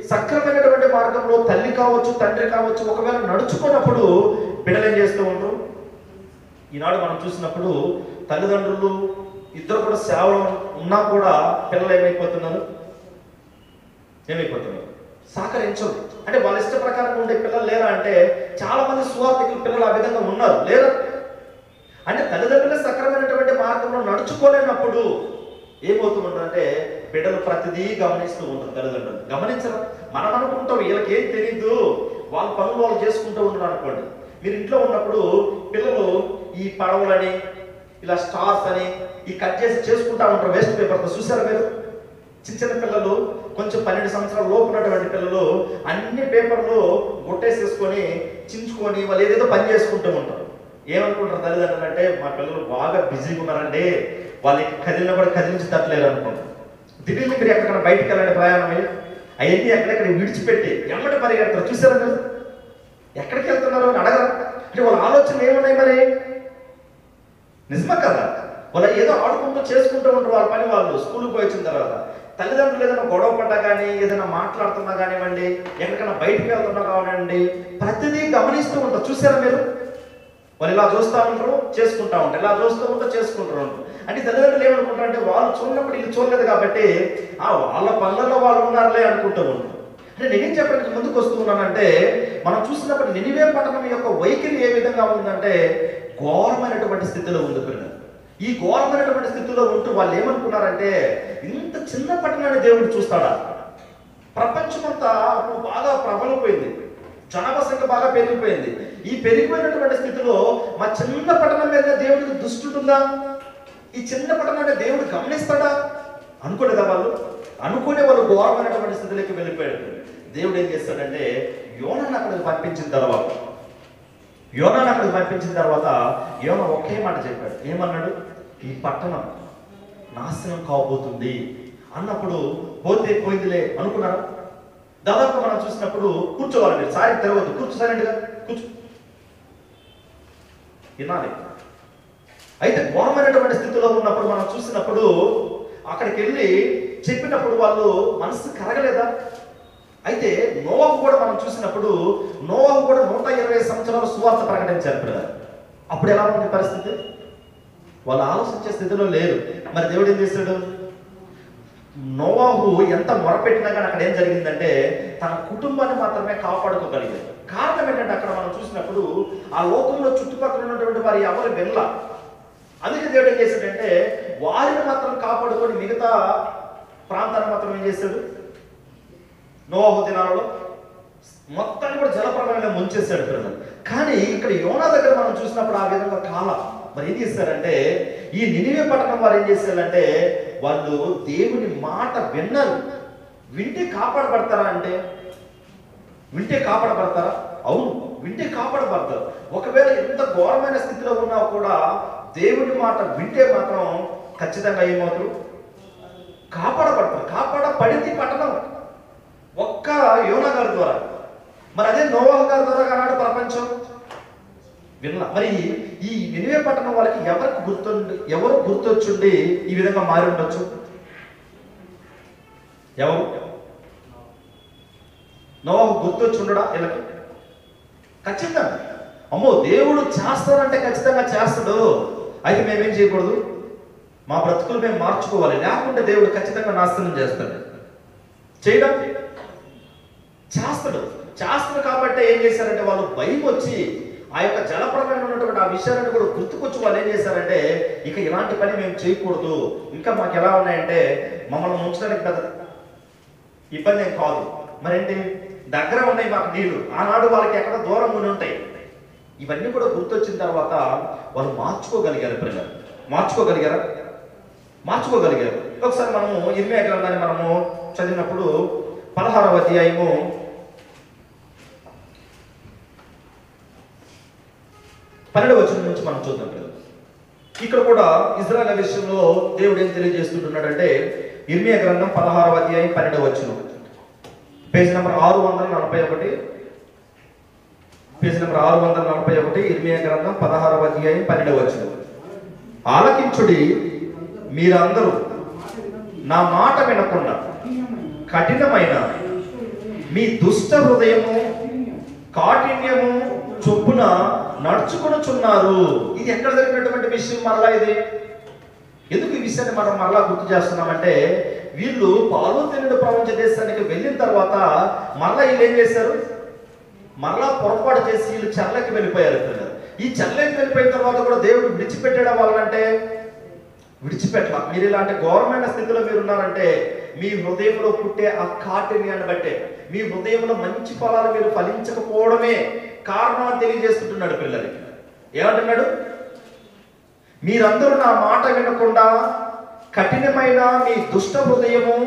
సక్రమైనటువంటి మార్గంలో తల్లి కావచ్చు తండ్రి కావచ్చు ఒకవేళ నడుచుకున్నప్పుడు బిడ్డలు ఏం చేస్తూ ఉంటారు ఈనాడు మనం చూసినప్పుడు తల్లిదండ్రులు ఇద్దరు కూడా సేవలు ఉన్నా కూడా పిల్లలు ఏమైపోతున్నారు ఏమైపోతున్నారు సహకరించరు అంటే వాళ్ళ ఇష్ట ప్రకారం ఉండే పిల్లలు లేరా అంటే చాలా మంది సువార్థికులు పిల్లలు ఆ విధంగా ఉన్నారు లేరా అంటే తల్లిదండ్రులు సక్రమైనటువంటి మార్గంలో నడుచుకోలేనప్పుడు ఏమవుతుందంటే బిడ్డలు ప్రతిదీ గమనిస్తూ ఉంటారు తల్లిదండ్రులు గమనించరు మనం అనుకుంటాం వీళ్ళకి ఏం తెలియదు వాళ్ళ పనులు వాళ్ళు చేసుకుంటూ ఉంటారు అనుకోండి మీరు ఇంట్లో ఉన్నప్పుడు పిల్లలు ఈ పడవలని ఇలా స్టార్స్ అని ఈ కట్ చేసి చేసుకుంటా ఉంటారు వేస్ట్ పేపర్తో చూసారా మీరు చిన్న చిన్న పిల్లలు కొంచెం పన్నెండు సంవత్సరాల లోపు ఉన్నటువంటి పిల్లలు అన్ని పేపర్లు గుట్టేసేసుకొని చించుకొని వాళ్ళు ఏదేదో పని చేసుకుంటూ ఉంటారు ఏమనుకుంటారు తల్లిదండ్రులు అంటే మా పిల్లలు బాగా బిజీగా ఉన్నారండి వాళ్ళకి కదిలినా కూడా కదిలించి తట్టలేరు అనుకుంటారు దిల్లీలో మీరు ఎక్కడికైనా బయటికి వెళ్ళండి ప్రయాణం అయ్యి అవన్నీ ఎక్కడెక్కడ విడిచిపెట్టి ఎమ్మటి పరిగెడతారు చూసారా మీరు ఎక్కడికి వెళ్తున్నారు అని అడగరా అంటే వాళ్ళ ఆలోచన ఏమున్నాయి మరి నిజమే కదా వాళ్ళు ఏదో ఆడుకుంటూ చేసుకుంటూ ఉంటారు వాళ్ళ పని వాళ్ళు స్కూల్కి పోయి వచ్చిన తర్వాత తల్లిదండ్రులు ఏదైనా గొడవ పడ్డా కానీ ఏదైనా మాట్లాడుతున్నా కానివ్వండి ఎక్కడికైనా బయటికి వెళ్తున్నా కానివ్వండి ప్రతిదీ గమనిస్తూ ఉంటారు చూసారా మీరు వాళ్ళు ఇలా చూస్తూ ఉంటారు చేసుకుంటా ఉంటారు ఇలా చూస్తూ ఉంటారు చేసుకుంటూ ఉంటారు అంటే తల్లిదండ్రులు ఏమనుకుంటారు అంటే వాళ్ళు చూడనప్పుడు వీళ్ళు చూడలేదు కాబట్టి ఆ వాళ్ళ పనులలో వాళ్ళు ఉన్నారులే అనుకుంటూ ఉంటారు అంటే నేనేం చెప్పడానికి ముందుకు వస్తూ ఉన్నానంటే మనం చూసినప్పుడు నినివే పట్టణం యొక్క వైఖరి ఏ విధంగా ఉందంటే ఘోరమైనటువంటి స్థితిలో ఉంది పిల్లలు ఈ ఘోరమైనటువంటి స్థితిలో ఉంటూ వాళ్ళు ఏమనుకున్నారంటే ఇంత చిన్న పట్టణాన్ని దేవుడు చూస్తాడా ప్రపంచమంతా అప్పుడు బాగా ప్రబలిపోయింది జనాభా సంఖ్య బాగా పెరిగిపోయింది ఈ పెరిగిపోయినటువంటి స్థితిలో మా చిన్న పట్టణం మీద దేవుడికి దుష్టుందా ఈ చిన్న పట్టణాన్ని దేవుడు గమనిస్తాడా అనుకోలేదా వాళ్ళు అనుకునే వాళ్ళు ఘోరమైనటువంటి స్థితిలోకి వెళ్ళిపోయాడు దేవుడు ఏం చేస్తాడంటే యోనని అక్కడికి పంపించిన తర్వాత యోనాను అక్కడికి పంపించిన తర్వాత యోన ఒకే మాట చెప్పాడు ఏమన్నాడు ఈ పట్టణం నాశనం కాబోతుంది అన్నప్పుడు పోతే పోయిందిలే అనుకున్నారా దాదాపు మనం చూసినప్పుడు కూర్చోవాలి మీరు సారి తెరవద్దు కూర్చో సైలెంట్గా కూర్చో వినాలి అయితే ఘోరమైనటువంటి స్థితిలో ఉన్నప్పుడు మనం చూసినప్పుడు అక్కడికి వెళ్ళి చెప్పినప్పుడు వాళ్ళు మనసు కరగలేదా అయితే నోవాహు కూడా మనం చూసినప్పుడు నోవాహు కూడా నూట ఇరవై సంవత్సరాలు సువార్త ప్రకటించారు పిల్లలు అప్పుడు ఎలా ఉంది పరిస్థితి వాళ్ళు ఆలోచించే స్థితిలో లేరు మరి దేవుడు ఏం చేశాడు నోవాహు ఎంత మొరపెట్టినా కానీ అక్కడ ఏం జరిగిందంటే తన కుటుంబాన్ని మాత్రమే కాపాడుకోగలిగాడు కారణం ఏంటంటే అక్కడ మనం చూసినప్పుడు ఆ లోకంలో చుట్టుపక్కల ఉన్నటువంటి వారి ఎవరు వెళ్ళ అందుకే దేవుడు ఏం చేశాడంటే వారిని మాత్రం కాపాడుకొని మిగతా ప్రాంతాన్ని మాత్రం ఏం చేశాడు నోవాహు దినాలలో మొత్తాన్ని కూడా జలప్రలయంలో ముంచేశాడు పిల్లలు కానీ ఇక్కడ యోనా దగ్గర మనం చూసినప్పుడు ఆ విధంగా కాల మరి ఏం చేశారంటే ఈ నినివే పట్టణం వారు ఏం చేశారంటే వాళ్ళు దేవుని మాట విన్నారు వింటే కాపాడబడతారా అంటే వింటే కాపాడబడతారా అవును వింటే కాపాడబడతారు ఒకవేళ ఎంత ఘోరమైన స్థితిలో ఉన్నా కూడా దేవుని మాట వింటే మాత్రం ఖచ్చితంగా ఏమవుతారు కాపాడబడతారు కాపాడబడింది పట్టణం ఒక్క యోనా గారి ద్వారా మరి అదే నోవాహ గారి ద్వారా ఆనాడు ప్రపంచం వినలా మరి ఈ నినివే పట్టణం వాళ్ళకి ఎవరికి గుర్తుండి ఎవరు గుర్తొచ్చుండి ఈ విధంగా మారి ఉండొచ్చు ఎవరు నోవాహు గుర్తొచ్చి ఉండడా వీళ్ళకి ఖచ్చితంగా అమ్మో దేవుడు చేస్తానంటే ఖచ్చితంగా చేస్తాడు అయితే మేమేం చేయకూడదు మా బ్రతుకులు మేము మార్చుకోవాలి లేకుంటే దేవుడు ఖచ్చితంగా నాశనం చేస్తాడు చేయడం చేస్తాడు చేస్తాడు కాబట్టి ఏం చేశారంటే వాళ్ళు భయం వచ్చి ఆ యొక్క జలప్రలయంలో ఉన్నటువంటి ఆ విషయాలను కూడా గుర్తుకొచ్చి వాళ్ళు ఏం చేశారంటే ఇక ఇలాంటి పని మేము చేయకూడదు ఇంకా మాకు ఎలా ఉన్నాయంటే మమ్మల్ని ఉంచడానికి పెద్ద ఇబ్బంది ఏం కాదు మరేంటి దగ్గర ఉన్నాయి మాకు నీళ్లు ఆనాడు వాళ్ళకి ఎక్కడ దూరం ఉండి ఉంటాయి ఇవన్నీ కూడా గుర్తొచ్చిన తర్వాత వాళ్ళు మార్చుకోగలిగారు ప్రజలు మార్చుకోగలిగారా మార్చుకోగలిగారు ఒకసారి మనము ఇర్మియా గ్రంథాన్ని మనము చదివినప్పుడు పదహారవ అధ్యాయము పన్నెండవ వచనం నుంచి మనం చూద్దాం పిల్లలు ఇక్కడ కూడా ఇజ్రాయల్ విషయంలో దేవుడు ఏం తెలియజేస్తుంటున్నాడంటే ఇర్మియా గ్రంథం పదహారవ అధ్యాయం పన్నెండవ వచనం పేజ్ నెంబర్ ఆరు వందల నలభై ఒకటి పేజ్ నెంబర్ ఆరు వందల నలభై ఒకటి ఇర్మియా గ్రంథం పదహారవ అధ్యాయం పన్నెండవ వచనం ఆలకించుడి మీరందరూ నా మాట వినకుండా కఠినమైన మీ దుష్ట హృదయము కాఠిన్యము చొప్పున నడుచుకొనుచున్నారు ఇది ఎక్కడ జరిగినటువంటి విషయం మరలా ఇది ఎందుకు ఈ విషయాన్ని మనం మరలా గుర్తు చేస్తున్నామంటే వీళ్ళు పాలు తినడు ప్రపంచ దేశానికి వెళ్ళిన తర్వాత మరలా వీళ్ళు ఏం చేశారు మరలా పొరపాటు చేసి వీళ్ళు చెర్లకి వెళ్ళిపోయారు పిల్లలు ఈ చెర్లకి వెళ్ళిపోయిన తర్వాత కూడా దేవుడు విడిచిపెట్టడం వల్లంటే విడిచిపెట్టాల మీరు ఇలాంటి ఘోరమైన స్థితిలో మీరు ఉన్నారంటే మీ హృదయంలో పుట్టే ఆ కాఠిన్యాన్ని బట్టే మీ హృదయంలో మంచి ఫలాలు మీరు ఫలించకపోవడమే కారణం అని తెలియజేస్తుంటున్నాడు పిల్లలకి ఏమంటున్నాడు మీరందరూ నా మాట వినకుండా కఠినమైన మీ దుష్ట హృదయము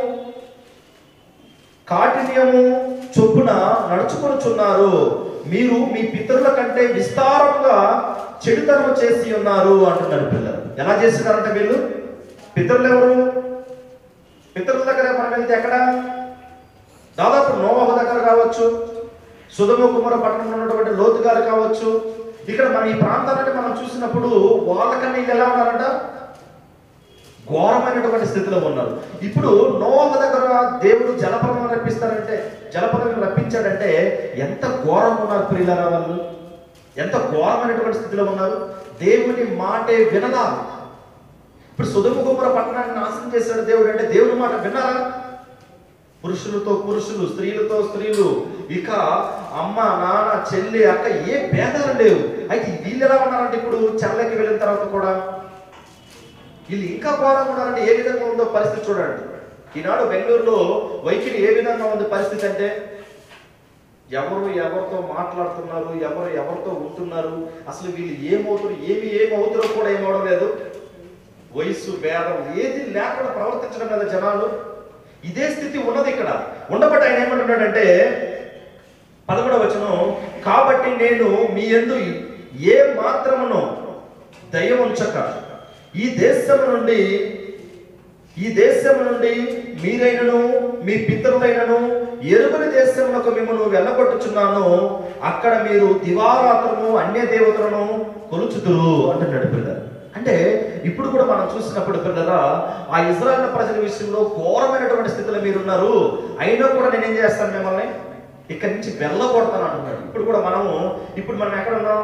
కాఠిన్యము చొప్పున నడుచుకొనుచున్నారు మీరు మీ పితరుల కంటే విస్తారముగా చెడుతనం చేసి ఉన్నారు అంటున్నారు పిల్లలు ఎలా చేస్తున్నారంటే వీళ్ళు పితరులు ఎవరు పితరుల దగ్గర మనం వెళ్తే ఎక్కడ దాదాపు నోవహు దగ్గర కావచ్చు సుధమ కుమార పట్టణంలో ఉన్నటువంటి లోతు గారు కావచ్చు ఇక్కడ మన ఈ ప్రాంతాన్ని మనం చూసినప్పుడు వాళ్ళకన్నా వీళ్ళు ఎలా ఉన్నారంట ఘోరమైనటువంటి స్థితిలో ఉన్నారు ఇప్పుడు నోవహ దగ్గర దేవుడు జలపదం రప్పిస్తారంటే జలపదం రప్పించాడంటే ఎంత ఘోరం ఉన్నారు ప్రియులారా వాళ్ళు ఎంత ఘోరమైనటువంటి స్థితిలో ఉన్నారు దేవుని మాటే వినలా ఇప్పుడు సుధమ కుమార పట్టణాన్ని నాశనం చేశాడు దేవుడు అంటే దేవుని మాట విన్నారా పురుషులతో పురుషులు స్త్రీలతో స్త్రీలు ఇక అమ్మ నాన్న చెల్లి అక్క ఏ భేదాలు లేవు అయితే వీళ్ళు ఎలా ఉన్నారంటే ఇప్పుడు చెల్లకి వెళ్ళిన తర్వాత కూడా వీళ్ళు ఇంకా ఘోరంగా ఉన్నారంటే ఏ విధంగా ఉందో పరిస్థితి చూడండి ఈనాడు బెంగళూరులో వైఖరి ఏ విధంగా ఉంది పరిస్థితి అంటే ఎవరు ఎవరితో మాట్లాడుతున్నారు ఎవరు ఎవరితో ఉంటున్నారు అసలు వీళ్ళు ఏమవుతారు ఏమి ఏమవుతారో కూడా ఏమవడం లేదు వయస్సు భేదం ఏది లేకుండా ప్రవర్తించడం కదా జనాలు ఇదే స్థితి ఉన్నది ఇక్కడ ఉండబట్టి ఆయన ఏమంటున్నాడంటే పదమూడవ వచనం కాబట్టి నేను మీ ఎందు ఏ మాత్రమును దయ ఉంచక ఈ దేశము నుండి ఈ దేశము నుండి మీరైనను మీ పితరులైనను ఎరుగని దేశములకు మిమ్మల్ని వెళ్ళగొట్టుచున్నాను అక్కడ మీరు దివారాత్రము అన్య దేవతలను కొలుచుదురు అంటున్నాడు పిల్లలు అంటే ఇప్పుడు కూడా మనం చూసినప్పుడు పిల్లరా ఆ ఇజ్రాయెల్ ప్రజల విషయంలో ఘోరమైనటువంటి స్థితిలో మీరు ఉన్నారు అయినా కూడా నేనేం చేస్తాను మిమ్మల్ని ఇక్కడి నుంచి వెళ్ళగొడతాను అంటున్నాడు ఇప్పుడు కూడా మనము ఇప్పుడు మనం ఎక్కడ ఉన్నాం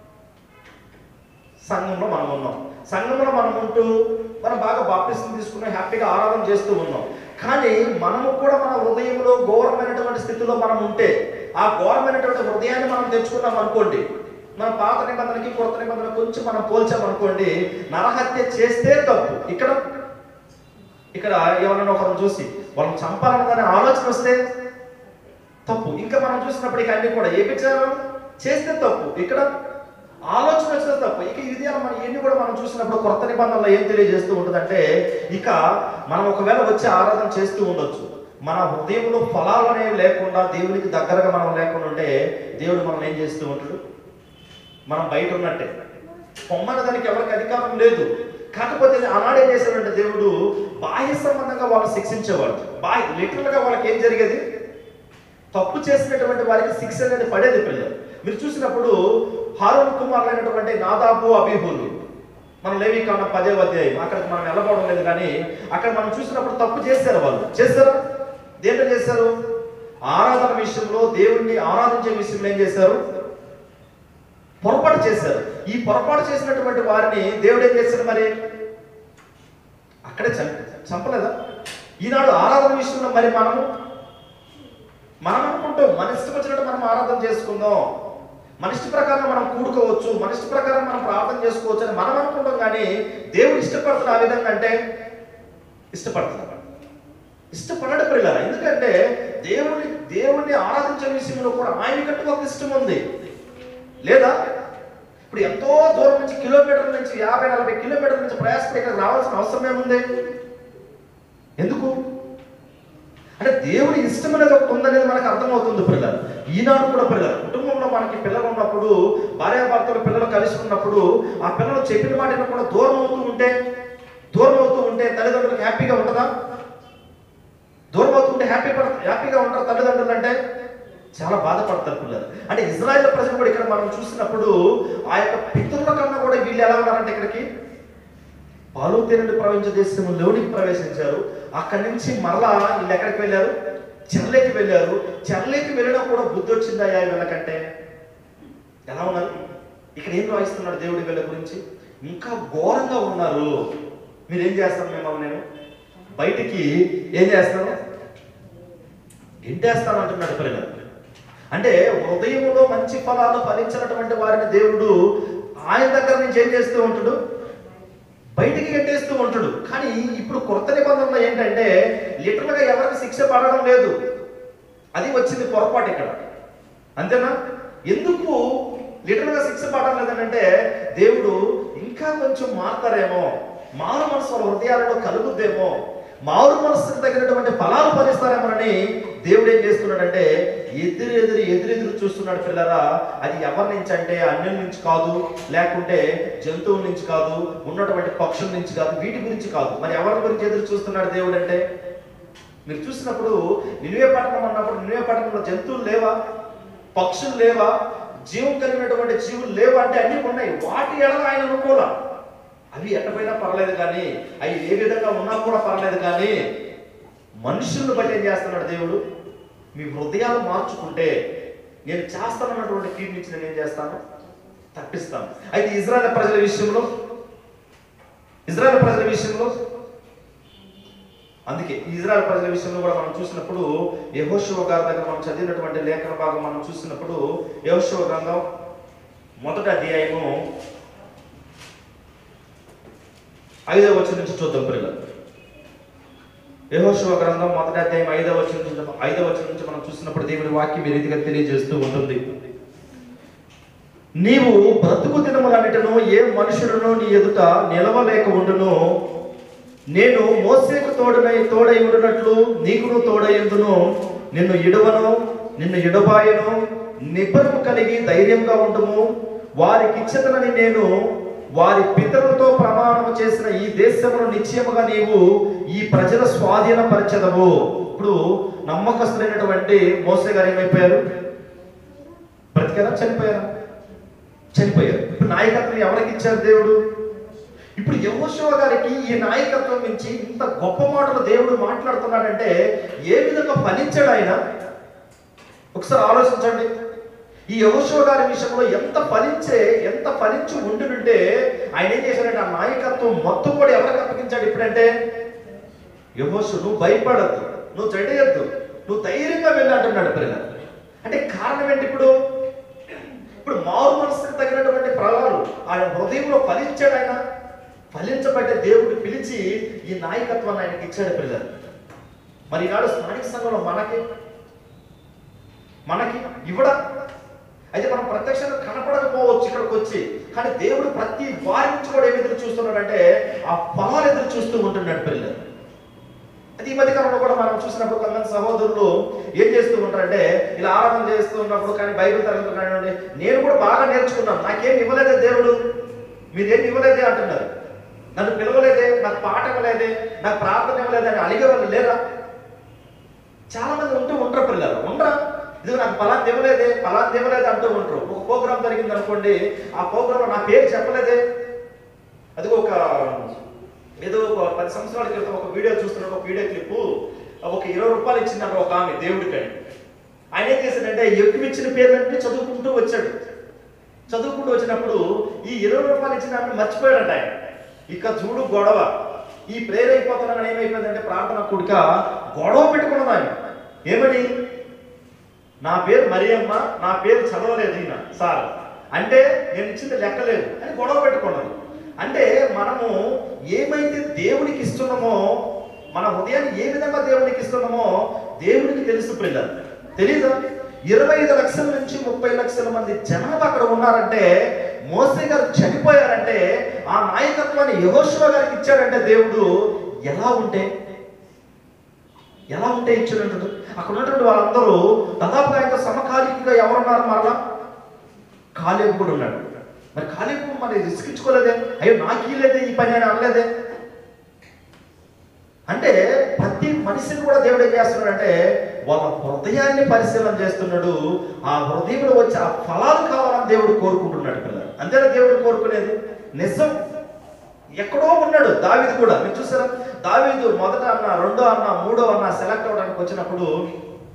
సంఘంలో మనం ఉన్నాం సంఘంలో మనం ఉంటూ మనం బాగా బాప్తిస్తం తీసుకుని హ్యాపీగా ఆరాధన చేస్తూ ఉన్నాం కానీ మనము కూడా మన హృదయంలో ఘోరమైనటువంటి స్థితిలో మనం ఉంటే ఆ ఘోరమైనటువంటి హృదయాన్ని మనం తెచ్చుకున్నాం అనుకోండి మన పాత నిబంధనకి కొత్త నిబంధన కొంచెం మనం పోల్చామనుకోండి నరహత్య చేస్తే తప్పు ఇక్కడ ఇక్కడ ఎవరైనా ఒకరిని చూసి వాళ్ళని చంపాలన్నదాని ఆలోచన వస్తే తప్పు ఇంకా మనం చూసినప్పుడు ఇక అన్ని కూడా ఏ విచారం చేస్తే తప్పు ఇక్కడ ఆలోచన వచ్చిన తప్పు ఇక ఇది మనం ఎన్ని కూడా మనం చూసినప్పుడు కొత్త నిబంధనలో ఏం తెలియజేస్తూ ఉంటుందంటే ఇక మనం ఒకవేళ వచ్చి ఆరాధన చేస్తూ ఉండొచ్చు మన హృదయంలో ఫలాలు అనేవి లేకుండా దేవునికి దగ్గరగా మనం లేకుండా ఉంటే దేవుడు మనం ఏం చేస్తూ ఉంటాడు మనం బయట ఉన్నట్టే పొమ్మన్న దానికి ఎవరికి అధికారం లేదు కాకపోతే ఆనాడు ఏం చేశాడంటే దేవుడు బాహ్య సంబంధంగా వాళ్ళు శిక్షించేవాడు బాహ్య లిటరల్ గా వాళ్ళకి ఏం జరిగేది తప్పు చేసినటువంటి వారికి శిక్ష అనేది పడేది పిల్లలు మీరు చూసినప్పుడు హారూన్ కుమారులైనటువంటి నాదాబు అబీహులు మన లేవి కాండ పదే అధ్యాయం అక్కడికి మనం వెళ్ళబడడం లేదు కానీ అక్కడ మనం చూసినప్పుడు తప్పు చేశారు వాళ్ళు చేశారా దేంట్లో చేశారు ఆరాధన విషయంలో దేవుణ్ణి ఆరాధించే విషయంలో ఏం చేశారు పొరపాటు చేశారు ఈ పొరపాటు చేసినటువంటి వారిని దేవుడు ఏం చేశాడు మరి అక్కడే చంప చంపలేదా ఈనాడు ఆరాధన విషయంలో మరి మనము మనం అనుకుంటాం మన ఇష్టం వచ్చినట్టు మనం ఆరాధన చేసుకుందాం మన ఇష్ట ప్రకారం మనం కూడుకోవచ్చు మన ఇష్ట ప్రకారం మనం ప్రార్థన చేసుకోవచ్చు అని మనం అనుకుంటాం కానీ దేవుడు ఇష్టపడుతున్న ఆ విధంగా అంటే ఇష్టపడుతున్నాడు ఇష్టపడడు పిల్లలు ఎందుకంటే దేవుని దేవుణ్ణి ఆరాధించే విషయంలో కూడా ఆయనకంటూ ఒక ఇష్టం ఉంది లేదా ఇప్పుడు ఎంతో దూరం నుంచి కిలోమీటర్ల నుంచి యాభై నలభై కిలోమీటర్ల నుంచి ప్రయాసపడి ఇక్కడ రావాల్సిన అవసరం ఏముంది ఎందుకు అంటే దేవుడి ఇష్టం అనేది ఒకటి ఉందనేది మనకు అర్థమవుతుంది పిల్లలు ఈనాడు కూడా పిల్లలు కుటుంబంలో మనకి పిల్లలు ఉన్నప్పుడు భార్యాభర్తలు పిల్లలు కలిసి ఉన్నప్పుడు ఆ పిల్లలు చెప్పిన మాట వినకుండా దూరం అవుతూ ఉంటే దూరం అవుతూ ఉంటే తల్లిదండ్రులకు హ్యాపీగా ఉంటుందా దూరం అవుతుంటే హ్యాపీ పడ హ్యాపీగా ఉంటారు తల్లిదండ్రులు అంటే చాలా బాధపడతారు పిల్లలు అంటే ఇజ్రాయెల్ ప్రజలు కూడా ఇక్కడ మనం చూసినప్పుడు ఆ యొక్క పితరుల కన్నా కూడా వీళ్ళు ఎలా ఉన్నారంటే ఇక్కడికి పాలు తేనెలు ప్రవహించే దేశంలోనికి ప్రవేశించారు అక్కడి నుంచి మరలా వీళ్ళు ఎక్కడికి వెళ్ళారు చెరలేకి వెళ్ళారు చెరలేకి వెళ్ళినా కూడా బుద్ధి వచ్చిందయ్యా వీళ్ళకంటే ఎలా ఉన్నారు ఇక్కడ ఏం రాయిస్తున్నాడు దేవుడి వీళ్ళ గురించి ఇంకా ఘోరంగా ఉన్నారు మీరు ఏం చేస్తారు మిమ్మల్ని నేను బయటికి ఏం చేస్తాను ఇంటేస్తాను అంటున్నాడు పిల్లలు అంటే హృదయంలో మంచి ఫలాలు ఫలించినటువంటి వారిని దేవుడు ఆయన దగ్గర నుంచి ఏం చేస్తూ ఉంటాడు బయటికి గట్టేస్తూ ఉంటాడు కానీ ఇప్పుడు కొత్త నిబంధనలో ఏంటంటే లిటరల్గా ఎవరికి శిక్ష పడడం లేదు అది వచ్చింది పొరపాటు ఇక్కడ అంతేనా ఎందుకు లిటరల్గా శిక్ష పడడం లేదంటే దేవుడు ఇంకా కొంచెం మారుతారేమో మారు మనసు వాళ్ళ హృదయాలలో కలుగుద్దేమో మారు మనసుకు తగినటువంటి ఫలాలు ఫలిస్తారేమోనని దేవుడు ఏం చేస్తున్నాడంటే ఎదురు ఎదురు ఎదురెదురు చూస్తున్నాడు పిల్లరా అది ఎవరి నుంచి అంటే అన్యుల నుంచి కాదు లేకుంటే జంతువుల నుంచి కాదు ఉన్నటువంటి పక్షుల నుంచి కాదు వీటి గురించి కాదు మరి ఎవరి గురించి ఎదురు చూస్తున్నాడు దేవుడు అంటే మీరు చూసినప్పుడు నిలువే పట్టణం అన్నప్పుడు నిలువే పట్టణంలో జంతువులు లేవా పక్షులు లేవా జీవం కలిగినటువంటి జీవులు లేవా అంటే అన్ని ఉన్నాయి వాటి ఎడల ఆయన అనుకోలా అవి ఎట్టపోయినా పర్లేదు కానీ అవి ఏ విధంగా ఉన్నా కూడా పర్లేదు కానీ మనుషులను బట్టి ఏం చేస్తున్నాడు దేవుడు మీ హృదయాలు మార్చుకుంటే నేను చేస్తానన్నటువంటి కీడు నుంచి నేను ఏం చేస్తాను తప్పిస్తాను అయితే ఇజ్రాయెల్ ప్రజల విషయంలో ఇజ్రాయెల్ ప్రజల విషయంలో అందుకే ఇజ్రాయెల్ ప్రజల విషయంలో కూడా మనం చూసినప్పుడు యహోశివ గారి దగ్గర మనం చదివినటువంటి లేఖన భాగం మనం చూసినప్పుడు యహోశివ గ్రంథం మొదటి అధ్యాయము ఐదవ వచ్చిన నుంచి చూద్దాం పిల్లలు యహోశివ గ్రంథం మొదటి అధ్యాయం ఐదవ వచ్చిన నుంచి ఐదవ వచ్చిన నుంచి మనం చూసినప్పుడు దేవుడి వాక్యం ఈ రీతిగా తెలియజేస్తూ ఉంటుంది నీవు బ్రతుకు దినములన్నిటిను ఏ మనుషులను నీ ఎదుట నిలవలేక ఉండును నేను మోసేకు తోడనై తోడై ఉండునట్లు నీకును తోడైందును నిన్ను ఇడవను నిన్ను ఇడబాయను నిబ్బరము కలిగి ధైర్యంగా ఉండుము వారికి ఇచ్చదనని నేను వారి పితరులతో ప్రమాణము చేసిన ఈ దేశమును నిశ్చయముగా నీవు ఈ ప్రజల స్వాధీనపరచదవు ఇప్పుడు నమ్మకస్తులైనటువంటి మోసే గారు ఏమైపోయారు బ్రతికారా చనిపోయారా చనిపోయారు ఇప్పుడు నాయకత్వం ఎవరికి ఇచ్చారు దేవుడు ఇప్పుడు యహోశివ గారికి ఈ నాయకత్వం నుంచి ఇంత గొప్ప మాటలు దేవుడు మాట్లాడుతున్నాడంటే ఏ విధంగా ఫలించాడు ఆయన ఒకసారి ఆలోచించండి ఈ యహోశివ గారి విషయంలో ఎంత ఫలించే ఎంత ఫలించి ఉండుంటే ఆయన ఏం చేశాడంటే ఆ నాయకత్వం మొత్తం కూడా ఎవరికి అప్పగించాడు ఇప్పుడంటే యహోశు నువ్వు భయపడద్దు నువ్వు జడయద్దు నువ్వు ధైర్యంగా వెళ్ళి అంటున్నాడు పిల్లలు అంటే కారణం ఏంటి ఇప్పుడు ఇప్పుడు మారు మనసుకు తగినటువంటి ఫలాలు ఆయన హృదయంలో ఫలించాడు ఆయన ఫలించబడ్డ దేవుడు పిలిచి ఈ నాయకత్వాన్ని ఆయనకి ఇచ్చాడు పిల్లలు మరి ఈనాడు స్థానిక సంఘంలో మనకి మనకి ఇవ్వడా అయితే మనం ప్రత్యక్షంగా కనపడకపోవచ్చు ఇక్కడికి వచ్చి కానీ దేవుడు ప్రతి వారి నుంచి కూడా ఏమి ఎదురు చూస్తున్నాడంటే ఆ ఫలాలు ఎదురు చూస్తూ ఉంటున్నాడు పిల్లలు అది ఈ మధ్య కాలంలో కూడా మనం చూసినప్పుడు కొంతమంది సహోదరులు ఏం చేస్తూ ఉంటారంటే ఇలా ఆరాధన చేస్తూ ఉన్నప్పుడు కానీ బైబిల్ తరగతులు కానివ్వండి నేను కూడా బాగా నేర్చుకున్నాను నాకేం ఇవ్వలేదే దేవుడు మీరేం ఇవ్వలేదే అంటున్నారు నన్ను పిలవలేదే నాకు పాట ఇవ్వలేదే నాకు ప్రార్థన ఇవ్వలేదే అని అడిగే వాళ్ళు లేరా చాలా మంది ఉంటూ ఉంటారు పిల్లలు ఉండరా ఇది నాకు పలాంటి ఇవ్వలేదే పలాంటి ఇవ్వలేదే అంటూ ఉంటారు ఒక ప్రోగ్రామ్ జరిగింది అనుకోండి ఆ ప్రోగ్రామ్ నా పేరు చెప్పలేదే అది ఒక ఏదో ఒక పది సంవత్సరాల క్రితం ఒక వీడియో చూస్తున్న ఒక వీడియో క్లిప్ ఒక ఇరవై రూపాయలు ఇచ్చిందంట ఒక ఆమె దేవుడికని ఆయన ఏం చేశాడంటే ఎక్కువ ఇచ్చిన పేర్లన్నీ చదువుకుంటూ వచ్చాడు చదువుకుంటూ వచ్చినప్పుడు ఈ ఇరవై రూపాయలు ఇచ్చిన ఆమె మర్చిపోయాడంట ఆయన ఇక చూడు గొడవ ఈ ప్రేయర్ అయిపోతున్నాను ఏమైపోయిందంటే ప్రార్థన కుడిక గొడవ పెట్టుకున్నది ఆయన ఏమని నా పేరు మరియమ్మ నా పేరు చదవలేదు ఈయన సార్ అంటే నేను ఇచ్చింది లెక్కలేదు అని గొడవ పెట్టుకున్నది అంటే మనము ఏమైతే దేవునికి ఇస్తున్నామో మన హృదయాన్ని ఏ విధంగా దేవునికి ఇస్తున్నామో దేవునికి తెలుసు పిల్లలు తెలీదా ఇరవై ఐదు లక్షల నుంచి ముప్పై లక్షల మంది జనాభా అక్కడ ఉన్నారంటే మోసే గారు చనిపోయారంటే ఆ నాయకత్వాన్ని యహోశివ గారికి ఇచ్చాడంటే దేవుడు ఎలా ఉంటే ఎలా ఉంటే ఇచ్చినట్టు అక్కడ ఉన్నటువంటి వాళ్ళందరూ దాదాపుగా ఆయనతో సమకాలికంగా ఎవరున్నారు మరలా కాలేపు కూడా ఉన్నాడు మరి కాలేపు మరి రిస్క్ ఇచ్చుకోలేదే అయ్యో నాకు లేదే ఈ పని అని అనలేదే అంటే ప్రతి మనిషిని కూడా దేవుడు ఏం చేస్తున్నాడు అంటే వాళ్ళ హృదయాన్ని పరిశీలన చేస్తున్నాడు ఆ హృదయంలో వచ్చి ఆ ఫలాలు కావాలని దేవుడు కోరుకుంటున్నాడు పిల్లలు అంతేనా దేవుడు కోరుకునేది నిజం ఎక్కడో ఉన్నాడు దావీదు కూడా మీరు చూసారా దావీదు మొదట అన్న రెండో అన్న మూడో అన్న సెలెక్ట్ అవ్వడానికి వచ్చినప్పుడు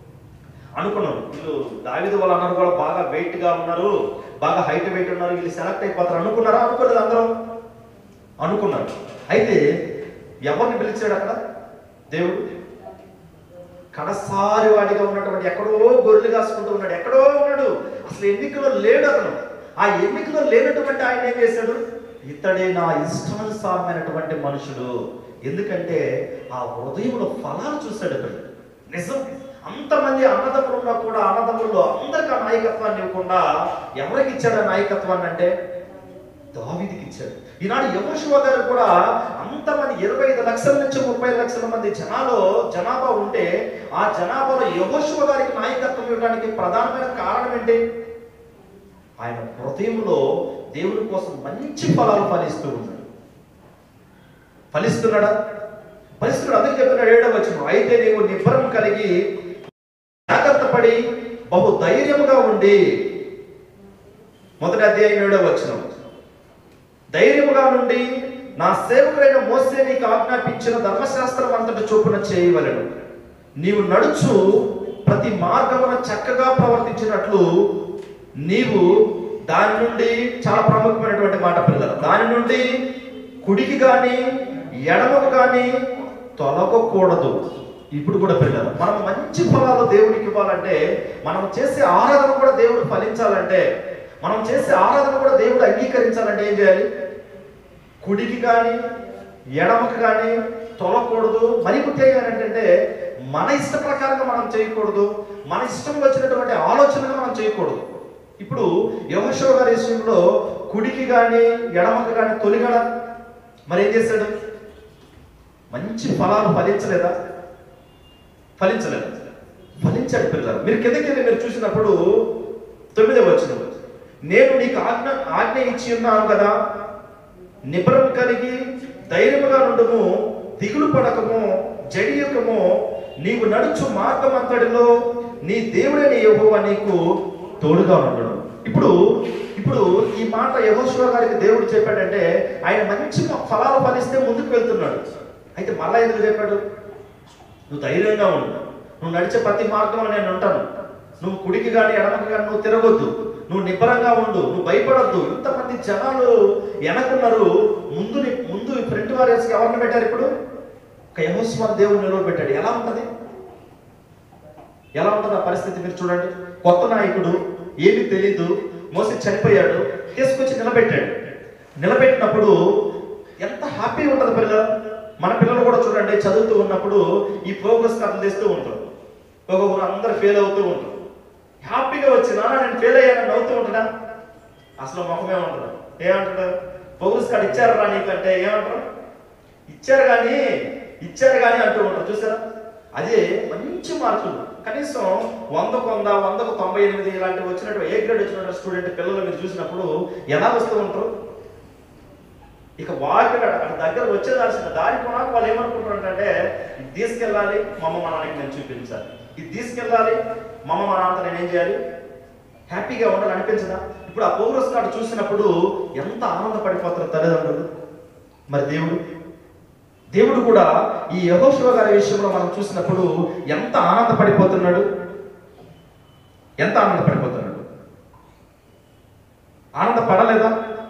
అనుకున్నాం వీళ్ళు దావిదు వాళ్ళు అన్నారు కూడా బాగా వెయిట్ గా ఉన్నారు బాగా హైట్ వెయిట్ ఉన్నారు వీళ్ళు సెలెక్ట్ అయిపోతారు అనుకున్నారా అనుకోలేదు అందరం అనుకున్నారు అయితే ఎవరిని పిలిచాడు అక్కడ దేవుడు కడసారి వాడిగా ఉన్నటువంటి ఎక్కడో గొర్రెలు కాసుకుంటూ ఉన్నాడు ఎక్కడో ఉన్నాడు అసలు ఎన్నికలో లేడు అతను ఆ ఎన్నికలో లేనటువంటి ఆయన ఏం చేశాడు ఇతడే నా ఇష్టానుసారమైనటువంటి మనుషుడు ఎందుకంటే ఆ హృదయంలో ఫలాలు చూశాడు అతడు నిజం అంతమంది అన్నదమ్ములు ఉన్నా కూడా అన్నదమ్ముల్లో అందరికి ఆ నాయకత్వాన్ని ఇవ్వకుండా ఎవరికి ఇచ్చాడు ఆ నాయకత్వాన్ని అంటే దావీదికి ఇచ్చాడు ఈనాడు యహోషువ గారు కూడా అంతమంది ఇరవై ఐదు లక్షల నుంచి ముప్పై లక్షల మంది జనాలో జనాభా ఉంటే ఆ జనాభాలో యహోషువ గారికి నాయకత్వం ఇవ్వడానికి ప్రధానమైన కారణం ఏంటి ఆయన హృదయంలో దేవుడి కోసం మంచి ఫలాలు ఫలిస్తూ ఉన్నాడు ఫలిస్తున్నాడా ఫలిస్తున్నాడు అందుకే చెప్తున్నాడు ఏడవ వచ్చిన అయితే నీవు నిబ్బరం కలిగి జాగ్రత్త పడి బహు ధైర్యముగా ఉండి మొదటి అధ్యాయం ఏడవ వచ్చిన ధైర్యముగా నుండి నా సేవకుడైన మోసే నీకు ఆజ్ఞాపించిన ధర్మశాస్త్రం అంతటి చొప్పున చేయవలెను నీవు నడుచు ప్రతి మార్గమున చక్కగా ప్రవర్తించినట్లు నీవు దాని నుండి చాలా ప్రాముఖ్యమైనటువంటి మాట పిల్లలు దాని నుండి కుడికి గాని ఎడమకు గాని తొలగకూడదు ఇప్పుడు కూడా పిల్లలు మనం మంచి ఫలాలు దేవుడికి ఇవ్వాలంటే మనం చేసే ఆరాధన కూడా దేవుడు ఫలించాలంటే మనం చేసే ఆరాధన కూడా దేవుడు అంగీకరించాలంటే ఏం చేయాలి కుడికి కానీ ఎడమకి కానీ తొలకూడదు మరి ముఖ్యంగా ఏంటంటే మన ఇష్ట ప్రకారంగా మనం చేయకూడదు మన ఇష్టం వచ్చినటువంటి ఆలోచనగా మనం చేయకూడదు ఇప్పుడు యహోషో గారి విషయంలో కుడికి కానీ ఎడమకి కానీ తొలిగడ మరి ఏం చేశాడు మంచి ఫలాలు ఫలించలేదా ఫలించలేదు ఫలించాడు పిల్లలు మీరు కిందకి వెళ్ళి మీరు చూసినప్పుడు తొమ్మిదే వచ్చిన నేను నీకు ఆజ్ఞ ఆజ్ఞ ఇచ్చి ఉన్నాను కదా నిబ్రం కలిగి ధైర్యముగా నుండుము దిగులు పడకము జడియకము నీవు నడుచు మార్గం అంతటిలో నీ దేవుడైన యెహోవా నీకు తోడుగా ఉండడం ఇప్పుడు ఇప్పుడు ఈ మాట యహోశివ గారికి దేవుడు చెప్పాడంటే ఆయన మంచి ఫలాలు ఫలిస్తే ముందుకు వెళ్తున్నాడు అయితే మళ్ళా ఎందుకు చెప్పాడు నువ్వు ధైర్యంగా ఉండు నువ్వు నడిచే ప్రతి మార్గంలో నేను ఉంటాను నువ్వు కుడికి కానీ ఎడమకి కానీ నువ్వు తిరగొద్దు నువ్వు నిబ్బరంగా ఉండు నువ్వు భయపడొద్దు ఇంతమంది జనాలు వెనకున్నారు ముందు ని- ముందు ఫ్రంట్ వారియర్స్కి ఎవరిని పెట్టారు ఇప్పుడు ఒక యహోస్వాన్ దేవుడు నిలవబెట్టాడు ఎలా ఉంటది ఎలా ఉంటుంది ఆ పరిస్థితి మీరు చూడండి కొత్త నాయకుడు ఏమీ తెలీదు మోసి చనిపోయాడు తీసుకొచ్చి నిలబెట్టాడు నిలబెట్టినప్పుడు ఎంత హ్యాపీ ఉంటుంది పిల్లలు మన పిల్లలు కూడా చూడండి చదువుతూ ఉన్నప్పుడు ఈ ప్రోగ్రెస్ కథలు తెస్తూ ఉంటారు ఒక్కొక్కరు అందరు ఫెయిల్ అవుతూ ఉంటారు హ్యాపీగా వచ్చినా నేను ఫెయిల్ అయ్యానని నవ్వుతూ ఉంటాడా అసలు ముఖమే ఉండదు ఏమంటాడు ప్రోగ్రెస్ కార్డు ఇచ్చారు రా నీకంటే ఏమంటారు ఇచ్చారు కానీ ఇచ్చారు కానీ అంటూ ఉంటారు చూసారా అదే మంచి మార్కులు కనీసం వందకు వంద వందకు తొంభై ఎనిమిది ఇలాంటివి వచ్చినట్టు ఏ గ్రేడ్ వచ్చినట్టు స్టూడెంట్ పిల్లలు మీరు చూసినప్పుడు ఎలా వస్తూ ఉంటారు ఇక వాకి అక్కడ దగ్గర వచ్చేదాల్సిన దారి కొనాక వాళ్ళు ఏమనుకుంటారంటే ఇది తీసుకెళ్ళాలి మా అమ్మ మా నాన్నకి నేను చూపించాలి ఇది తీసుకెళ్ళాలి మా అమ్మ మా నాన్నతో నేను ఏం చేయాలి హ్యాపీగా ఉండాలి అనిపించదా ఇప్పుడు ఆ పౌరస్ కార్డు చూసినప్పుడు ఎంత ఆనందపడిపోతారు తల్లిదండ్రులు మరి దేవుడు దేవుడు కూడా ఈ యహోశివ గారి విషయంలో మనం చూసినప్పుడు ఎంత ఆనందపడిపోతున్నాడు ఎంత ఆనందపడిపోతున్నాడు ఆనందపడలేదా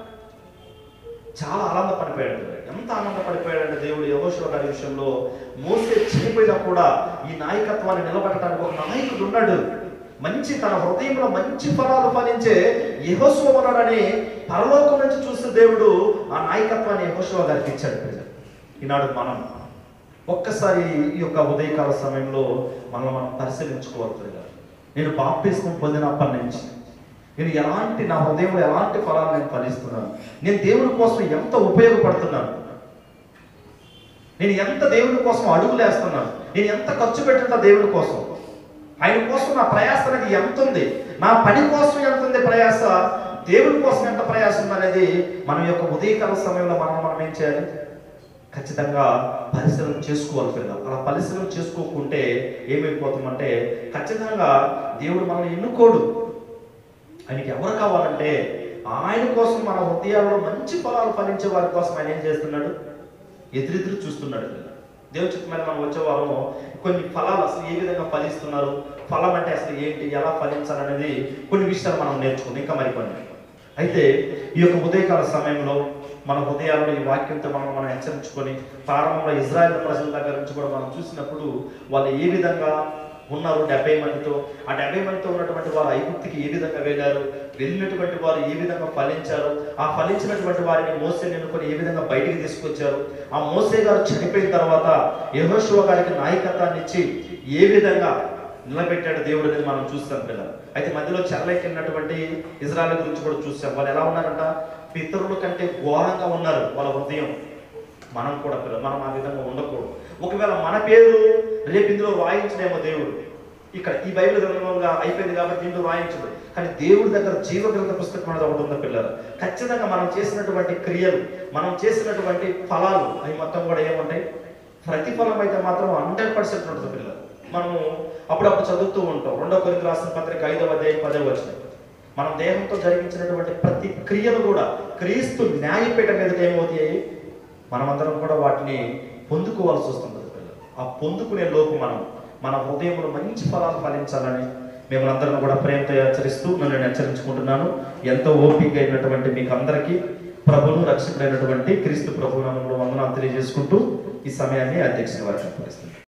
చాలా ఆనందపడిపోయాడు ఎంత ఆనందపడిపోయాడంటే దేవుడు యహోశివ గారి విషయంలో మోసే చనిపోయినా కూడా ఈ నాయకత్వాన్ని నిలబెట్టడానికి ఒక నాయకుడు ఉన్నాడు మంచి తన హృదయంలో మంచి ఫలాలు ఫలించే యహోశివ ఉన్నాడని పరలోకం నుంచి చూస్తే దేవుడు ఆ నాయకత్వాన్ని యహోశివ గారికి ఇచ్చాడు ప్రజలు. ఈనాడు మనం ఒక్కసారి ఈ యొక్క ఉదయకాల సమయంలో మనం మనం పరిశీలించుకోవాలి ప్రజలు. నేను బాప్తిస్మం పొందినప్పటి నుంచి నేను ఎలాంటి నా హృదయంలో ఎలాంటి ఫలాలు నేను ఫలిస్తున్నాను నేను దేవుని కోసం ఎంత ఉపయోగపడుతున్నాను నేను ఎంత దేవుని కోసం అడుగులు వేస్తున్నాను నేను ఎంత ఖర్చు పెట్టున్నా దేవుని కోసం ఆయన కోసం నా ప్రయాస అనేది ఎంత ఉంది నా పని కోసం ఎంత ఉంది ప్రయాస దేవుని కోసం ఎంత ప్రయాస ఉంది అనేది మన యొక్క ఉదయకాల సమయంలో మనం మనం ఏం చేయాలి ఖచ్చితంగా పరిశీలన చేసుకోవాలి పిల్లలు అలా పరిశీలన చేసుకోకుంటే ఏమైపోతామంటే ఖచ్చితంగా దేవుడు మనల్ని ఎన్నుకోడు ఆయనకి ఎవరు కావాలంటే ఆయన కోసం మన హృదయాల్లో మంచి ఫలాలు ఫలించే వారి కోసం ఆయన ఏం చేస్తున్నాడు ఎదురెదురు చూస్తున్నాడు దేవుని చిత్త మీద మనం వచ్చే వారము కొన్ని ఫలాలు అసలు ఏ విధంగా ఫలిస్తున్నారు ఫలం అంటే అసలు ఏంటి ఎలా ఫలించాలనేది కొన్ని విషయాలు మనం నేర్చుకుంది ఇంకా మరికొన్ని అయితే ఈ యొక్క ఉదయకాల సమయంలో మన హృదయాల్లో ఈ వాక్యంతో మనం మనం హెచ్చరించుకొని ప్రారంభంలో ఇజ్రాయెల్ ప్రజల దగ్గర నుంచి కూడా మనం చూసినప్పుడు వాళ్ళు ఏ విధంగా ఉన్నారు డెబ్బై మందితో ఆ డెబ్బై మందితో ఉన్నటువంటి వారు ఐగుప్తికి ఏ విధంగా వెళ్ళారు వెళ్ళినటువంటి వారు ఏ విధంగా ఫలించారు ఆ ఫలించినటువంటి వారిని మోసే నిన్నుకొని ఏ విధంగా బయటికి తీసుకొచ్చారు ఆ మోసే గారు చనిపోయిన తర్వాత యహోశివ గారికి నాయకత్వాన్ని ఇచ్చి ఏ విధంగా నిలబెట్టాడు దేవుడు అనేది మనం చూస్తాం పిల్లలు అయితే మధ్యలో చెరలెక్కినటువంటి ఇజ్రాయల్ గురించి కూడా చూసాం వాళ్ళు ఎలా ఉన్నారంట పితరుల కంటే ఘోరంగా ఉన్నారు వాళ్ళ హృదయం మనం కూడా పిల్లలు మనం ఆ విధంగా ఉండకూడదు ఒకవేళ మన పేరు రేపు ఇందులో వాయించడేమో దేవుడు ఇక్కడ ఈ బైబిల్ గ్రంథంగా అయిపోయింది కాబట్టి దీంట్లో వాయించడు కానీ దేవుడి దగ్గర జీవ గ్రంథ పుస్తకం అనేది ఒకటి ఉంది పిల్లలు ఖచ్చితంగా మనం చేసినటువంటి క్రియలు మనం చేసినటువంటి ఫలాలు అవి మొత్తం కూడా ఏముంటాయి ప్రతిఫలం అయితే మాత్రం హండ్రెడ్ పర్సెంట్ ఉంటుంది పిల్లలు మనము అప్పుడప్పుడు చదువుతూ ఉంటాం రెండో కొరింథీ రాసిన పత్రిక ఐదవ అధ్యాయం పదవ వచ్చిన మనం దేహంతో జరిగించినటువంటి ప్రతి క్రియలు కూడా క్రీస్తు న్యాయపీఠం మీదకి ఏమవుతాయి మనమందరం కూడా వాటిని పొందుకోవాల్సి వస్తుంది పిల్లలు. ఆ పొందుకునే లోపు మనం మన హృదయంలో మంచి ఫలాలు ఫలించాలని మేము అందరం కూడా ప్రేమతో హెచ్చరిస్తూ నన్ను నేను హెచ్చరించుకుంటున్నాను ఎంతో ఓపిక అయినటువంటి మీకు అందరికీ ప్రభును రక్షకుడైనటువంటి క్రీస్తు ప్రభు నామంలో వందనాలు తెలియజేసుకుంటూ ఈ సమయాన్ని అధ్యక్షుని వారికి అర్పిస్తున్నాను